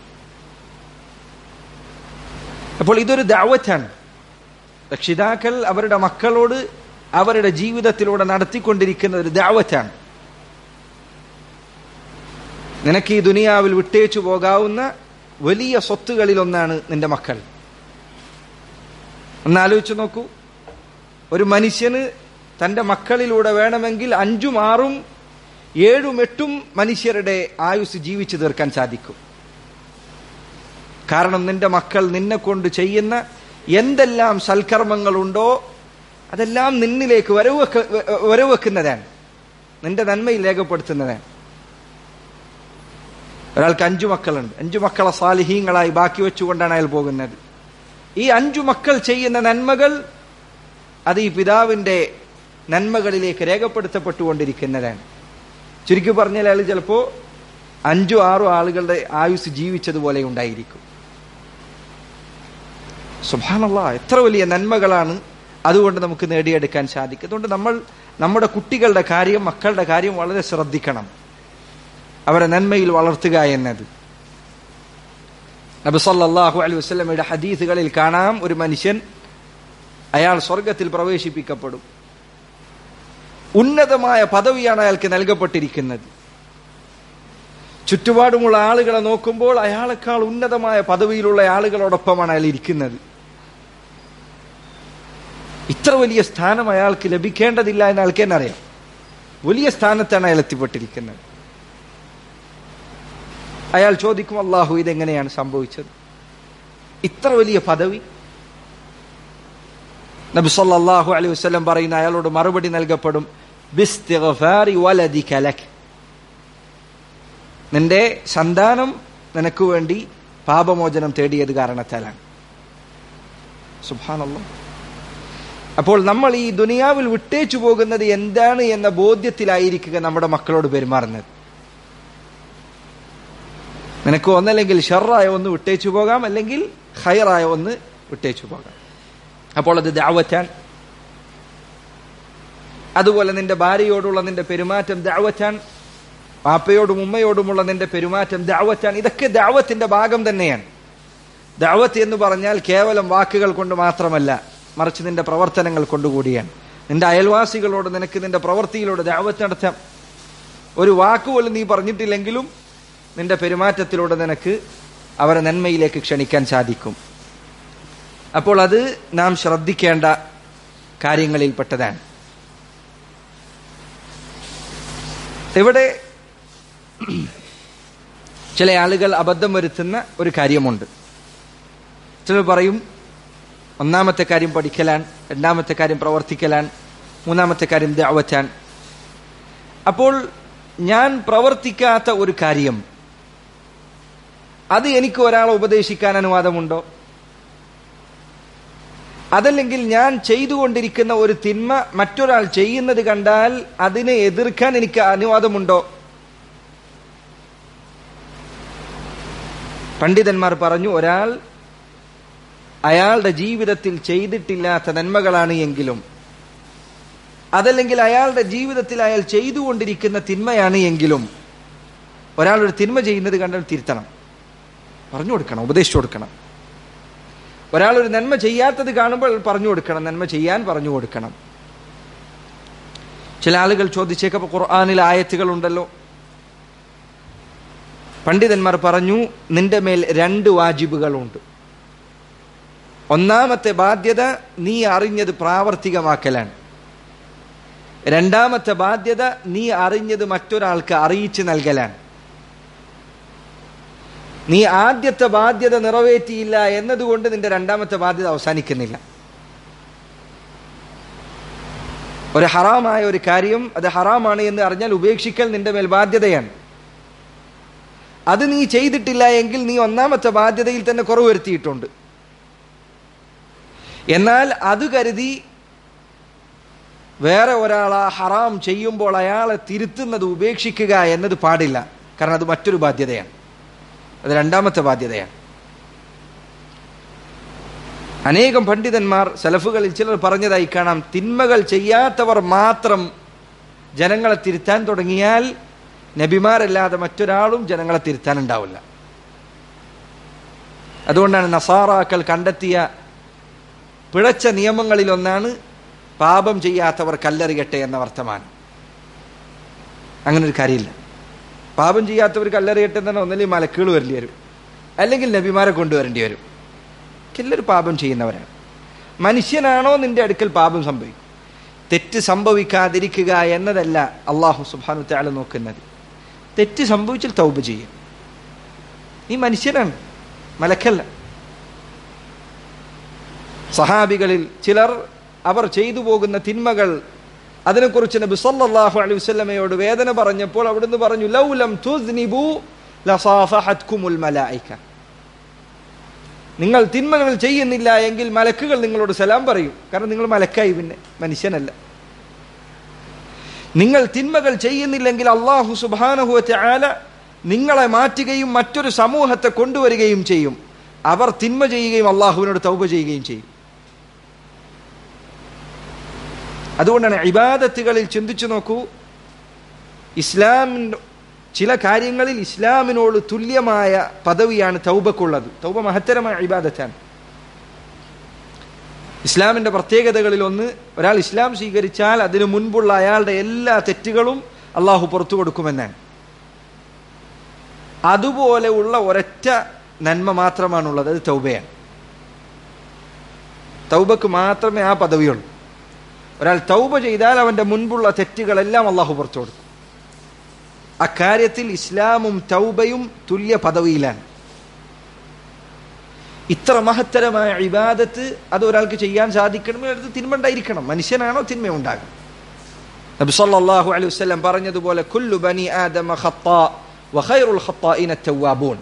അപ്പോൾ ഇതൊരു ദാവത്താണ് രക്ഷിതാക്കൾ അവരുടെ മക്കളോട് അവരുടെ ജീവിതത്തിലൂടെ നടത്തിക്കൊണ്ടിരിക്കുന്ന ഒരു ദാവത്താണ് നിനക്ക് ഈ ദുനിയാവിൽ വിട്ടേച്ചു പോകാവുന്ന വലിയ സ്വത്തുകളിലൊന്നാണ് നിന്റെ മക്കൾ ഒന്നാലോചിച്ച് നോക്കൂ ഒരു മനുഷ്യന് തന്റെ മക്കളിലൂടെ വേണമെങ്കിൽ അഞ്ചും ആറും ഏഴും എട്ടും മനുഷ്യരുടെ ആയുസ് ജീവിച്ചു തീർക്കാൻ സാധിക്കും കാരണം നിന്റെ മക്കൾ നിന്നെ കൊണ്ട് ചെയ്യുന്ന എന്തെല്ലാം സൽക്കർമ്മങ്ങളുണ്ടോ അതെല്ലാം നിന്നിലേക്ക് വരവെക്ക വരവെക്കുന്നതാണ് നിന്റെ നന്മയിൽ രേഖപ്പെടുത്തുന്നതാണ് ഒരാൾക്ക് അഞ്ചു മക്കളുണ്ട് അഞ്ചു മക്കളെ സാലിഹീങ്ങളായി ബാക്കി വെച്ചുകൊണ്ടാണ് അയാൾ പോകുന്നത് ഈ അഞ്ചു മക്കൾ ചെയ്യുന്ന നന്മകൾ അത് ഈ പിതാവിന്റെ നന്മകളിലേക്ക് രേഖപ്പെടുത്തപ്പെട്ടുകൊണ്ടിരിക്കുന്നതാണ് ചുരുക്കി പറഞ്ഞാൽ അയാൾ ചിലപ്പോ അഞ്ചു ആറു ആളുകളുടെ ആയുസ് ജീവിച്ചതുപോലെ ഉണ്ടായിരിക്കും സുഭാനല്ല എത്ര വലിയ നന്മകളാണ് അതുകൊണ്ട് നമുക്ക് നേടിയെടുക്കാൻ സാധിക്കും അതുകൊണ്ട് നമ്മൾ നമ്മുടെ കുട്ടികളുടെ കാര്യം മക്കളുടെ കാര്യം വളരെ ശ്രദ്ധിക്കണം അവരെ നന്മയിൽ വളർത്തുക എന്നത് നബി സല്ലല്ലാഹു അലൈഹി വസല്ലമയുടെ ഹദീസുകളിൽ കാണാം ഒരു മനുഷ്യൻ അയാൾ സ്വർഗത്തിൽ പ്രവേശിപ്പിക്കപ്പെടും ഉന്നതമായ പദവിയാണ് അയാൾക്ക് നൽകപ്പെട്ടിരിക്കുന്നത് ചുറ്റുപാടുമുള്ള ആളുകളെ നോക്കുമ്പോൾ അയാളെക്കാൾ ഉന്നതമായ പദവിയിലുള്ള ആളുകളോടൊപ്പമാണ് അയാൾ ഇരിക്കുന്നത് ഇത്ര വലിയ സ്ഥാനം അയാൾക്ക് ലഭിക്കേണ്ടതില്ല എന്ന് അയാൾക്ക് തന്നെ അറിയാം വലിയ സ്ഥാനത്താണ് അയാൾ എത്തിപ്പെട്ടിരിക്കുന്നത് അയാൾ ചോദിക്കും അള്ളാഹു ഇതെങ്ങനെയാണ് സംഭവിച്ചത് ഇത്ര വലിയ പദവി നബി സല്ലല്ലാഹു അലൈഹി വസല്ലം പറയുന്ന അയാളോട് മറുപടി നൽകപ്പെടും ബിസ്തിഗ്ഫാരി വലദിക ലക് നിന്റെ സന്താനം നിനക്ക് വേണ്ടി പാപമോചനം തേടിയത് കാരണത്താലാണ് സുബ്ഹാനല്ലാഹ് അപ്പോൾ നമ്മൾ ഈ ദുനിയാവിൽ വിട്ടേച്ചു പോകുന്നത് എന്താണ് എന്ന ബോധ്യത്തിലായിരിക്കുക നമ്മുടെ മക്കളോട് പെരുമാറുന്നത് നിനക്ക് ഒന്നല്ലെങ്കിൽ ഷെറായ ഒന്ന് വിട്ടേച്ചു പോകാം അല്ലെങ്കിൽ ഹൈറായ ഒന്ന് വിട്ടേച്ചു പോകാം അപ്പോൾ അത് ദാവറ്റാൻ അതുപോലെ നിന്റെ ഭാര്യയോടുള്ള നിന്റെ പെരുമാറ്റം ദാവറ്റാൻ പാപ്പയോടും ഉമ്മയോടുമുള്ള നിന്റെ പെരുമാറ്റം ദാവറ്റാൻ ഇതൊക്കെ ദാവത്തിന്റെ ഭാഗം തന്നെയാണ് ദാവത്ത് എന്ന് പറഞ്ഞാൽ കേവലം വാക്കുകൾ കൊണ്ട് മാത്രമല്ല മറിച്ച് നിന്റെ പ്രവർത്തനങ്ങൾ കൊണ്ടുകൂടിയാണ് നിന്റെ അയൽവാസികളോട് നിനക്ക് നിന്റെ പ്രവൃത്തിയിലൂടെ ദാവത്ത് നടത്താം ഒരു വാക്കുപോലും നീ പറഞ്ഞിട്ടില്ലെങ്കിലും നിന്റെ പെരുമാറ്റത്തിലൂടെ നിനക്ക് അവരെ നന്മയിലേക്ക് ക്ഷണിക്കാൻ സാധിക്കും അപ്പോൾ അത് നാം ശ്രദ്ധിക്കേണ്ട കാര്യങ്ങളിൽപ്പെട്ടതാണ് ഇവിടെ ചില ആളുകൾ അബദ്ധം വരുത്തുന്ന ഒരു കാര്യമുണ്ട് ചിലർ പറയും ഒന്നാമത്തെ കാര്യം പഠിക്കലാൻ രണ്ടാമത്തെ കാര്യം പ്രവർത്തിക്കലാൻ മൂന്നാമത്തെ കാര്യം ദാവറ്റാൻ അപ്പോൾ ഞാൻ പ്രവർത്തിക്കാത്ത ഒരു കാര്യം അത് എനിക്ക് ഒരാളെ ഉപദേശിക്കാൻ അനുവാദമുണ്ടോ അതല്ലെങ്കിൽ ഞാൻ ചെയ്തുകൊണ്ടിരിക്കുന്ന ഒരു തിന്മ മറ്റൊരാൾ ചെയ്യുന്നത് കണ്ടാൽ അതിനെ എതിർക്കാൻ എനിക്ക് അനുവാദമുണ്ടോ പണ്ഡിതന്മാർ പറഞ്ഞു ഒരാൾ അയാളുടെ ജീവിതത്തിൽ ചെയ്തിട്ടില്ലാത്ത നന്മകളാണ് എങ്കിലും അതല്ലെങ്കിൽ അയാളുടെ ജീവിതത്തിൽ അയാൾ ചെയ്തുകൊണ്ടിരിക്കുന്ന തിന്മയാണ് എങ്കിലും ഒരാൾ ഒരു തിന്മ ചെയ്യുന്നത് കണ്ടാൽ തിരുത്തണം പറഞ്ഞു കൊടുക്കണം ഉപദേശിച്ചു കൊടുക്കണം ഒരാൾ ഒരു നന്മ ചെയ്യാത്തത് കാണുമ്പോൾ പറഞ്ഞു കൊടുക്കണം നന്മ ചെയ്യാൻ പറഞ്ഞു കൊടുക്കണം ചില ആളുകൾ ചോദിച്ചേക്കപ്പോ ഖുർആാനിൽ ആയത്തുകൾ ഉണ്ടല്ലോ പണ്ഡിതന്മാർ പറഞ്ഞു നിന്റെ മേൽ രണ്ട് വാജിബുകളുണ്ട് ഒന്നാമത്തെ ബാധ്യത നീ അറിഞ്ഞത് പ്രാവർത്തികമാക്കലാണ് രണ്ടാമത്തെ ബാധ്യത നീ അറിഞ്ഞത് മറ്റൊരാൾക്ക് അറിയിച്ചു നൽകലാണ് നീ ആദ്യത്തെ ബാധ്യത നിറവേറ്റിയില്ല എന്നതുകൊണ്ട് നിന്റെ രണ്ടാമത്തെ ബാധ്യത അവസാനിക്കുന്നില്ല ഒരു ഹറാമായ ഒരു കാര്യം അത് ഹറാമാണ് എന്ന് അറിഞ്ഞാൽ ഉപേക്ഷിക്കൽ നിന്റെ മേൽ ബാധ്യതയാണ് അത് നീ ചെയ്തിട്ടില്ല എങ്കിൽ നീ ഒന്നാമത്തെ ബാധ്യതയിൽ തന്നെ കുറവ് വരുത്തിയിട്ടുണ്ട് എന്നാൽ അത് കരുതി വേറെ ഒരാൾ ആ ഹറാം ചെയ്യുമ്പോൾ അയാളെ തിരുത്തുന്നത് ഉപേക്ഷിക്കുക എന്നത് പാടില്ല കാരണം അത് മറ്റൊരു ബാധ്യതയാണ് അത് രണ്ടാമത്തെ ബാധ്യതയാണ് അനേകം പണ്ഡിതന്മാർ സലഫുകളിൽ ചിലർ പറഞ്ഞതായി കാണാം തിന്മകൾ ചെയ്യാത്തവർ മാത്രം ജനങ്ങളെ തിരുത്താൻ തുടങ്ങിയാൽ നബിമാരല്ലാതെ മറ്റൊരാളും ജനങ്ങളെ തിരുത്താൻ ഉണ്ടാവില്ല അതുകൊണ്ടാണ് നസാറാക്കൾ കണ്ടെത്തിയ പിഴച്ച നിയമങ്ങളിൽ ഒന്നാണ് പാപം ചെയ്യാത്തവർ കല്ലെറിയട്ടെ എന്ന വർത്തമാനം അങ്ങനെ ഒരു കാര്യമില്ല പാപം ചെയ്യാത്തവർ കല്ലെറിയട്ടെ എന്ന് പറഞ്ഞാൽ ഒന്നല്ലെങ്കിൽ മലക്കുകൾ വരേണ്ടി വരും അല്ലെങ്കിൽ നബിമാരെ കൊണ്ടുവരേണ്ടി വരും എല്ലാവരും പാപം ചെയ്യുന്നവരാണ് മനുഷ്യനാണോ നിന്റെ അടുക്കൽ പാപം സംഭവിക്കും തെറ്റ് സംഭവിക്കാതിരിക്കുക എന്നതല്ല അള്ളാഹു സുബാനു താള് നോക്കുന്നത് തെറ്റ് സംഭവിച്ചാൽ തൗബ ചെയ്യും നീ മനുഷ്യനാണ് മലക്കല്ല സഹാബികളിൽ ചിലർ അവർ ചെയ്തു പോകുന്ന തിന്മകൾ അതിനെക്കുറിച്ച് നബി സല്ലല്ലാഹു അലൈഹി വസല്ലമയോട് വേദന പറഞ്ഞപ്പോൾ അവിടുന്ന് പറഞ്ഞു ലൗലം തുസ്നിബു ലസാഫഹത്കുമുൽ മലായിക നിങ്ങൾ തിന്മകൾ ചെയ്യുന്നില്ല എങ്കിൽ മലക്കുകൾ നിങ്ങളോട് സലാം പറയും കാരണം നിങ്ങൾ മലക്കായി പിന്നെ മനുഷ്യനല്ല നിങ്ങൾ തിന്മകൾ ചെയ്യുന്നില്ലെങ്കിൽ അള്ളാഹു സുബാനഹുവത്തെ ആല നിങ്ങളെ മാറ്റുകയും മറ്റൊരു സമൂഹത്തെ കൊണ്ടുവരികയും ചെയ്യും അവർ തിന്മ ചെയ്യുകയും അള്ളാഹുവിനോട് തൗബ ചെയ്യുകയും ചെയ്യും അതുകൊണ്ടാണ് ഇബാദത്തുകളിൽ ചിന്തിച്ചു നോക്കൂ ഇസ്ലാമിൻ ചില കാര്യങ്ങളിൽ ഇസ്ലാമിനോട് തുല്യമായ പദവിയാണ് തൗബക്കുള്ളത് തൗബ മഹത്തരമായ ഇബാദത്താണ് ഇസ്ലാമിന്റെ പ്രത്യേകതകളിൽ ഒന്ന് ഒരാൾ ഇസ്ലാം സ്വീകരിച്ചാൽ അതിനു മുൻപുള്ള അയാളുടെ എല്ലാ തെറ്റുകളും അള്ളാഹു പുറത്തു കൊടുക്കുമെന്നാണ് അതുപോലെ ഉള്ള ഒരൊറ്റ നന്മ മാത്രമാണുള്ളത് അത് തൗബയാണ് തൗബക്ക് മാത്രമേ ആ പദവിയുള്ളൂ ഒരാൾ തൗബ ചെയ്താൽ അവന്റെ മുൻപുള്ള തെറ്റുകളെല്ലാം അള്ളാഹു പുറത്തു കൊടുക്കും അക്കാര്യത്തിൽ ഇസ്ലാമും തൗബയും തുല്യ പദവിയിലാണ് ഇത്ര മഹത്തരമായ ഇബാദത്ത് അത് ഒരാൾക്ക് ചെയ്യാൻ സാധിക്കണമെങ്കിൽ അടുത്ത് തിന്മ ഉണ്ടായിരിക്കണം മനുഷ്യനാണോ തിന്മ ഉണ്ടാകും നബി സല്ലല്ലാഹു അലൈഹി വസല്ലം പറഞ്ഞതുപോലെ കുല്ലു ബനി ആദമ ഖത്താ വഖൈറുൽ ഖത്താഇന തവ്വാബൂൻ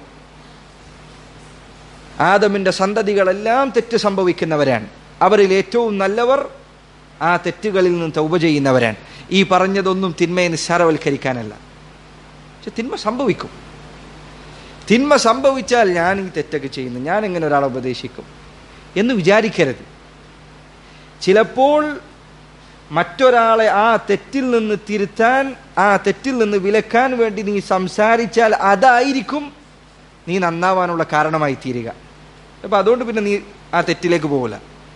ആദമിന്റെ സന്തതികളെല്ലാം തെറ്റ് സംഭവിക്കുന്നവരാണ് അവരിൽ ഏറ്റവും നല്ലവർ ആ തെറ്റുകളിൽ നിന്ന് തൗബ ചെയ്യുന്നവരാണ് ഈ പറഞ്ഞതൊന്നും തിന്മയെ നിസ്സാരവൽക്കരിക്കാനല്ല പക്ഷെ തിന്മ സംഭവിക്കും തിന്മ സംഭവിച്ചാൽ ഞാൻ ഈ തെറ്റൊക്കെ ചെയ്യുന്നു ഞാൻ എങ്ങനെ ഒരാളെ ഉപദേശിക്കും എന്ന് വിചാരിക്കരുത് ചിലപ്പോൾ മറ്റൊരാളെ ആ തെറ്റിൽ നിന്ന് തിരുത്താൻ ആ തെറ്റിൽ നിന്ന് വിലക്കാൻ വേണ്ടി നീ സംസാരിച്ചാൽ അതായിരിക്കും നീ നന്നാവാനുള്ള കാരണമായി തീരുക അപ്പൊ അതുകൊണ്ട് പിന്നെ നീ ആ തെറ്റിലേക്ക് പോകില്ല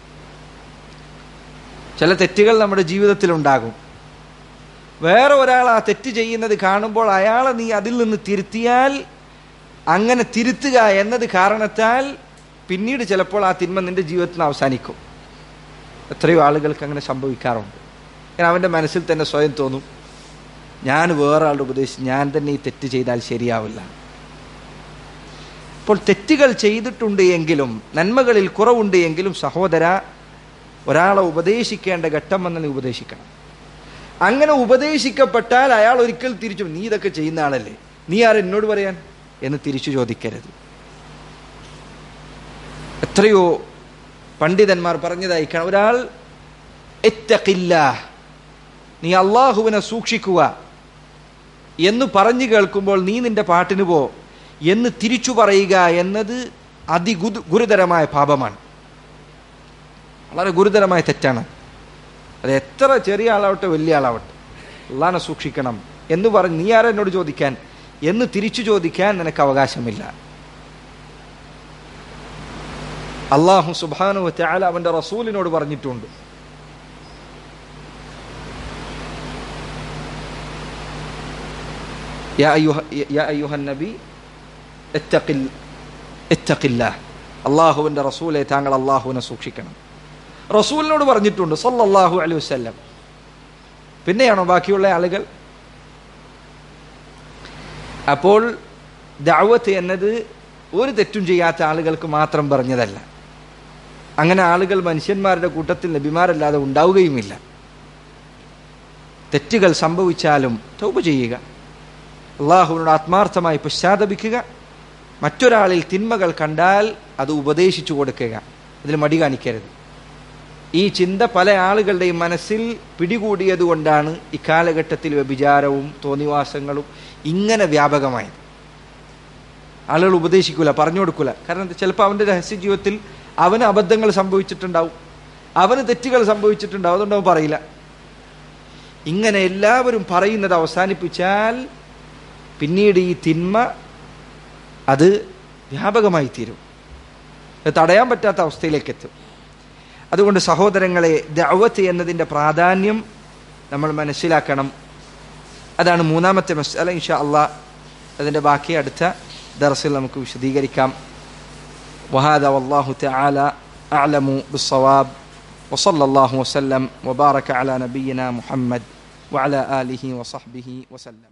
ചില തെറ്റുകൾ നമ്മുടെ ജീവിതത്തിൽ ഉണ്ടാകും വേറെ ഒരാൾ ആ തെറ്റ് ചെയ്യുന്നത് കാണുമ്പോൾ അയാളെ നീ അതിൽ നിന്ന് തിരുത്തിയാൽ അങ്ങനെ തിരുത്തുക എന്നത് കാരണത്താൽ പിന്നീട് ചിലപ്പോൾ ആ തിന്മ നിന്റെ ജീവിതത്തിൽ അവസാനിക്കും എത്രയോ ആളുകൾക്ക് അങ്ങനെ സംഭവിക്കാറുണ്ട് കാരണം അവൻ്റെ മനസ്സിൽ തന്നെ സ്വയം തോന്നും ഞാൻ വേറെ ആളുടെ ഉപദേശിച്ച് ഞാൻ തന്നെ ഈ തെറ്റ് ചെയ്താൽ ശരിയാവില്ല അപ്പോൾ തെറ്റുകൾ ചെയ്തിട്ടുണ്ട് എങ്കിലും നന്മകളിൽ കുറവുണ്ട് എങ്കിലും സഹോദര ഒരാളെ ഉപദേശിക്കേണ്ട ഘട്ടം വന്ന് നീ ഉപദേശിക്കണം അങ്ങനെ ഉപദേശിക്കപ്പെട്ടാൽ അയാൾ ഒരിക്കൽ തിരിച്ചു നീ ഇതൊക്കെ ചെയ്യുന്ന ആളല്ലേ നീ ആരും എന്നോട് പറയാൻ എന്ന് തിരിച്ചു ചോദിക്കരുത് എത്രയോ പണ്ഡിതന്മാർ പറഞ്ഞതായി കാണാം ഒരാൾ എത്തക്കില്ല നീ അള്ളാഹുവിനെ സൂക്ഷിക്കുക എന്ന് പറഞ്ഞു കേൾക്കുമ്പോൾ നീ നിന്റെ പാട്ടിന് പോ എന്ന് തിരിച്ചു പറയുക എന്നത് അതിഗു ഗുരുതരമായ പാപമാണ് വളരെ ഗുരുതരമായ തെറ്റാണ് അത് എത്ര ചെറിയ ആളാവട്ടെ വലിയ ആളാവട്ടെ അള്ളാനെ സൂക്ഷിക്കണം എന്ന് പറഞ്ഞ് നീ ആരാ എന്നോട് ചോദിക്കാൻ എന്ന് തിരിച്ചു ചോദിക്കാൻ നിനക്ക് അവകാശമില്ല അള്ളാഹു സുബാനു ത്യാല അവന്റെ റസൂലിനോട് പറഞ്ഞിട്ടുണ്ട് يا أيها يا أيها النبي اتق اتق الله അള്ളാഹുവിൻ്റെ റസൂലെ താങ്കൾ അള്ളാഹുവിനെ സൂക്ഷിക്കണം റസൂലിനോട് പറഞ്ഞിട്ടുണ്ട് സല്ലല്ലാഹു അലൈഹി വസല്ലം പിന്നെയാണോ ബാക്കിയുള്ള ആളുകൾ അപ്പോൾ ദഅവത്ത് എന്നത് ഒരു തെറ്റും ചെയ്യാത്ത ആളുകൾക്ക് മാത്രം പറഞ്ഞതല്ല അങ്ങനെ ആളുകൾ മനുഷ്യന്മാരുടെ കൂട്ടത്തിൽ നബിമാരല്ലാതെ ഉണ്ടാവുകയുമില്ല തെറ്റുകൾ സംഭവിച്ചാലും തൗബ ചെയ്യുക അള്ളാഹുവിനോട് ആത്മാർത്ഥമായി പശ്ചാത്തപിക്കുക മറ്റൊരാളിൽ തിന്മകൾ കണ്ടാൽ അത് ഉപദേശിച്ചു കൊടുക്കുക അതിൽ മടി കാണിക്കരുത് ഈ ചിന്ത പല ആളുകളുടെയും മനസ്സിൽ പിടികൂടിയത് കൊണ്ടാണ് ഇക്കാലഘട്ടത്തിൽ വ്യഭിചാരവും തോന്നിവാസങ്ങളും ഇങ്ങനെ വ്യാപകമായത് ആളുകൾ ഉപദേശിക്കൂല പറഞ്ഞു കൊടുക്കൂല കാരണം എന്താ ചിലപ്പോൾ അവൻ്റെ രഹസ്യ ജീവിതത്തിൽ അവന് അബദ്ധങ്ങൾ സംഭവിച്ചിട്ടുണ്ടാവും അവന് തെറ്റുകൾ സംഭവിച്ചിട്ടുണ്ടാവും അതുകൊണ്ട് അവൻ പറയില്ല ഇങ്ങനെ എല്ലാവരും പറയുന്നത് അവസാനിപ്പിച്ചാൽ പിന്നീട് ഈ തിന്മ അത് വ്യാപകമായി തീരും അത് തടയാൻ പറ്റാത്ത അവസ്ഥയിലേക്ക് എത്തും അതുകൊണ്ട് സഹോദരങ്ങളെ ദഅവത്ത് എന്നതിൻ്റെ പ്രാധാന്യം നമ്മൾ മനസ്സിലാക്കണം അതാണ് മൂന്നാമത്തെ മസ്അല ഇൻഷാ അള്ളാ അതിൻ്റെ ബാക്കി അടുത്ത ദർസിൽ നമുക്ക് വിശദീകരിക്കാം وهذا والله تعالى أعلم بالصواب وصلى الله وسلم وبارك على نبينا محمد وعلى آله وصحبه وسلم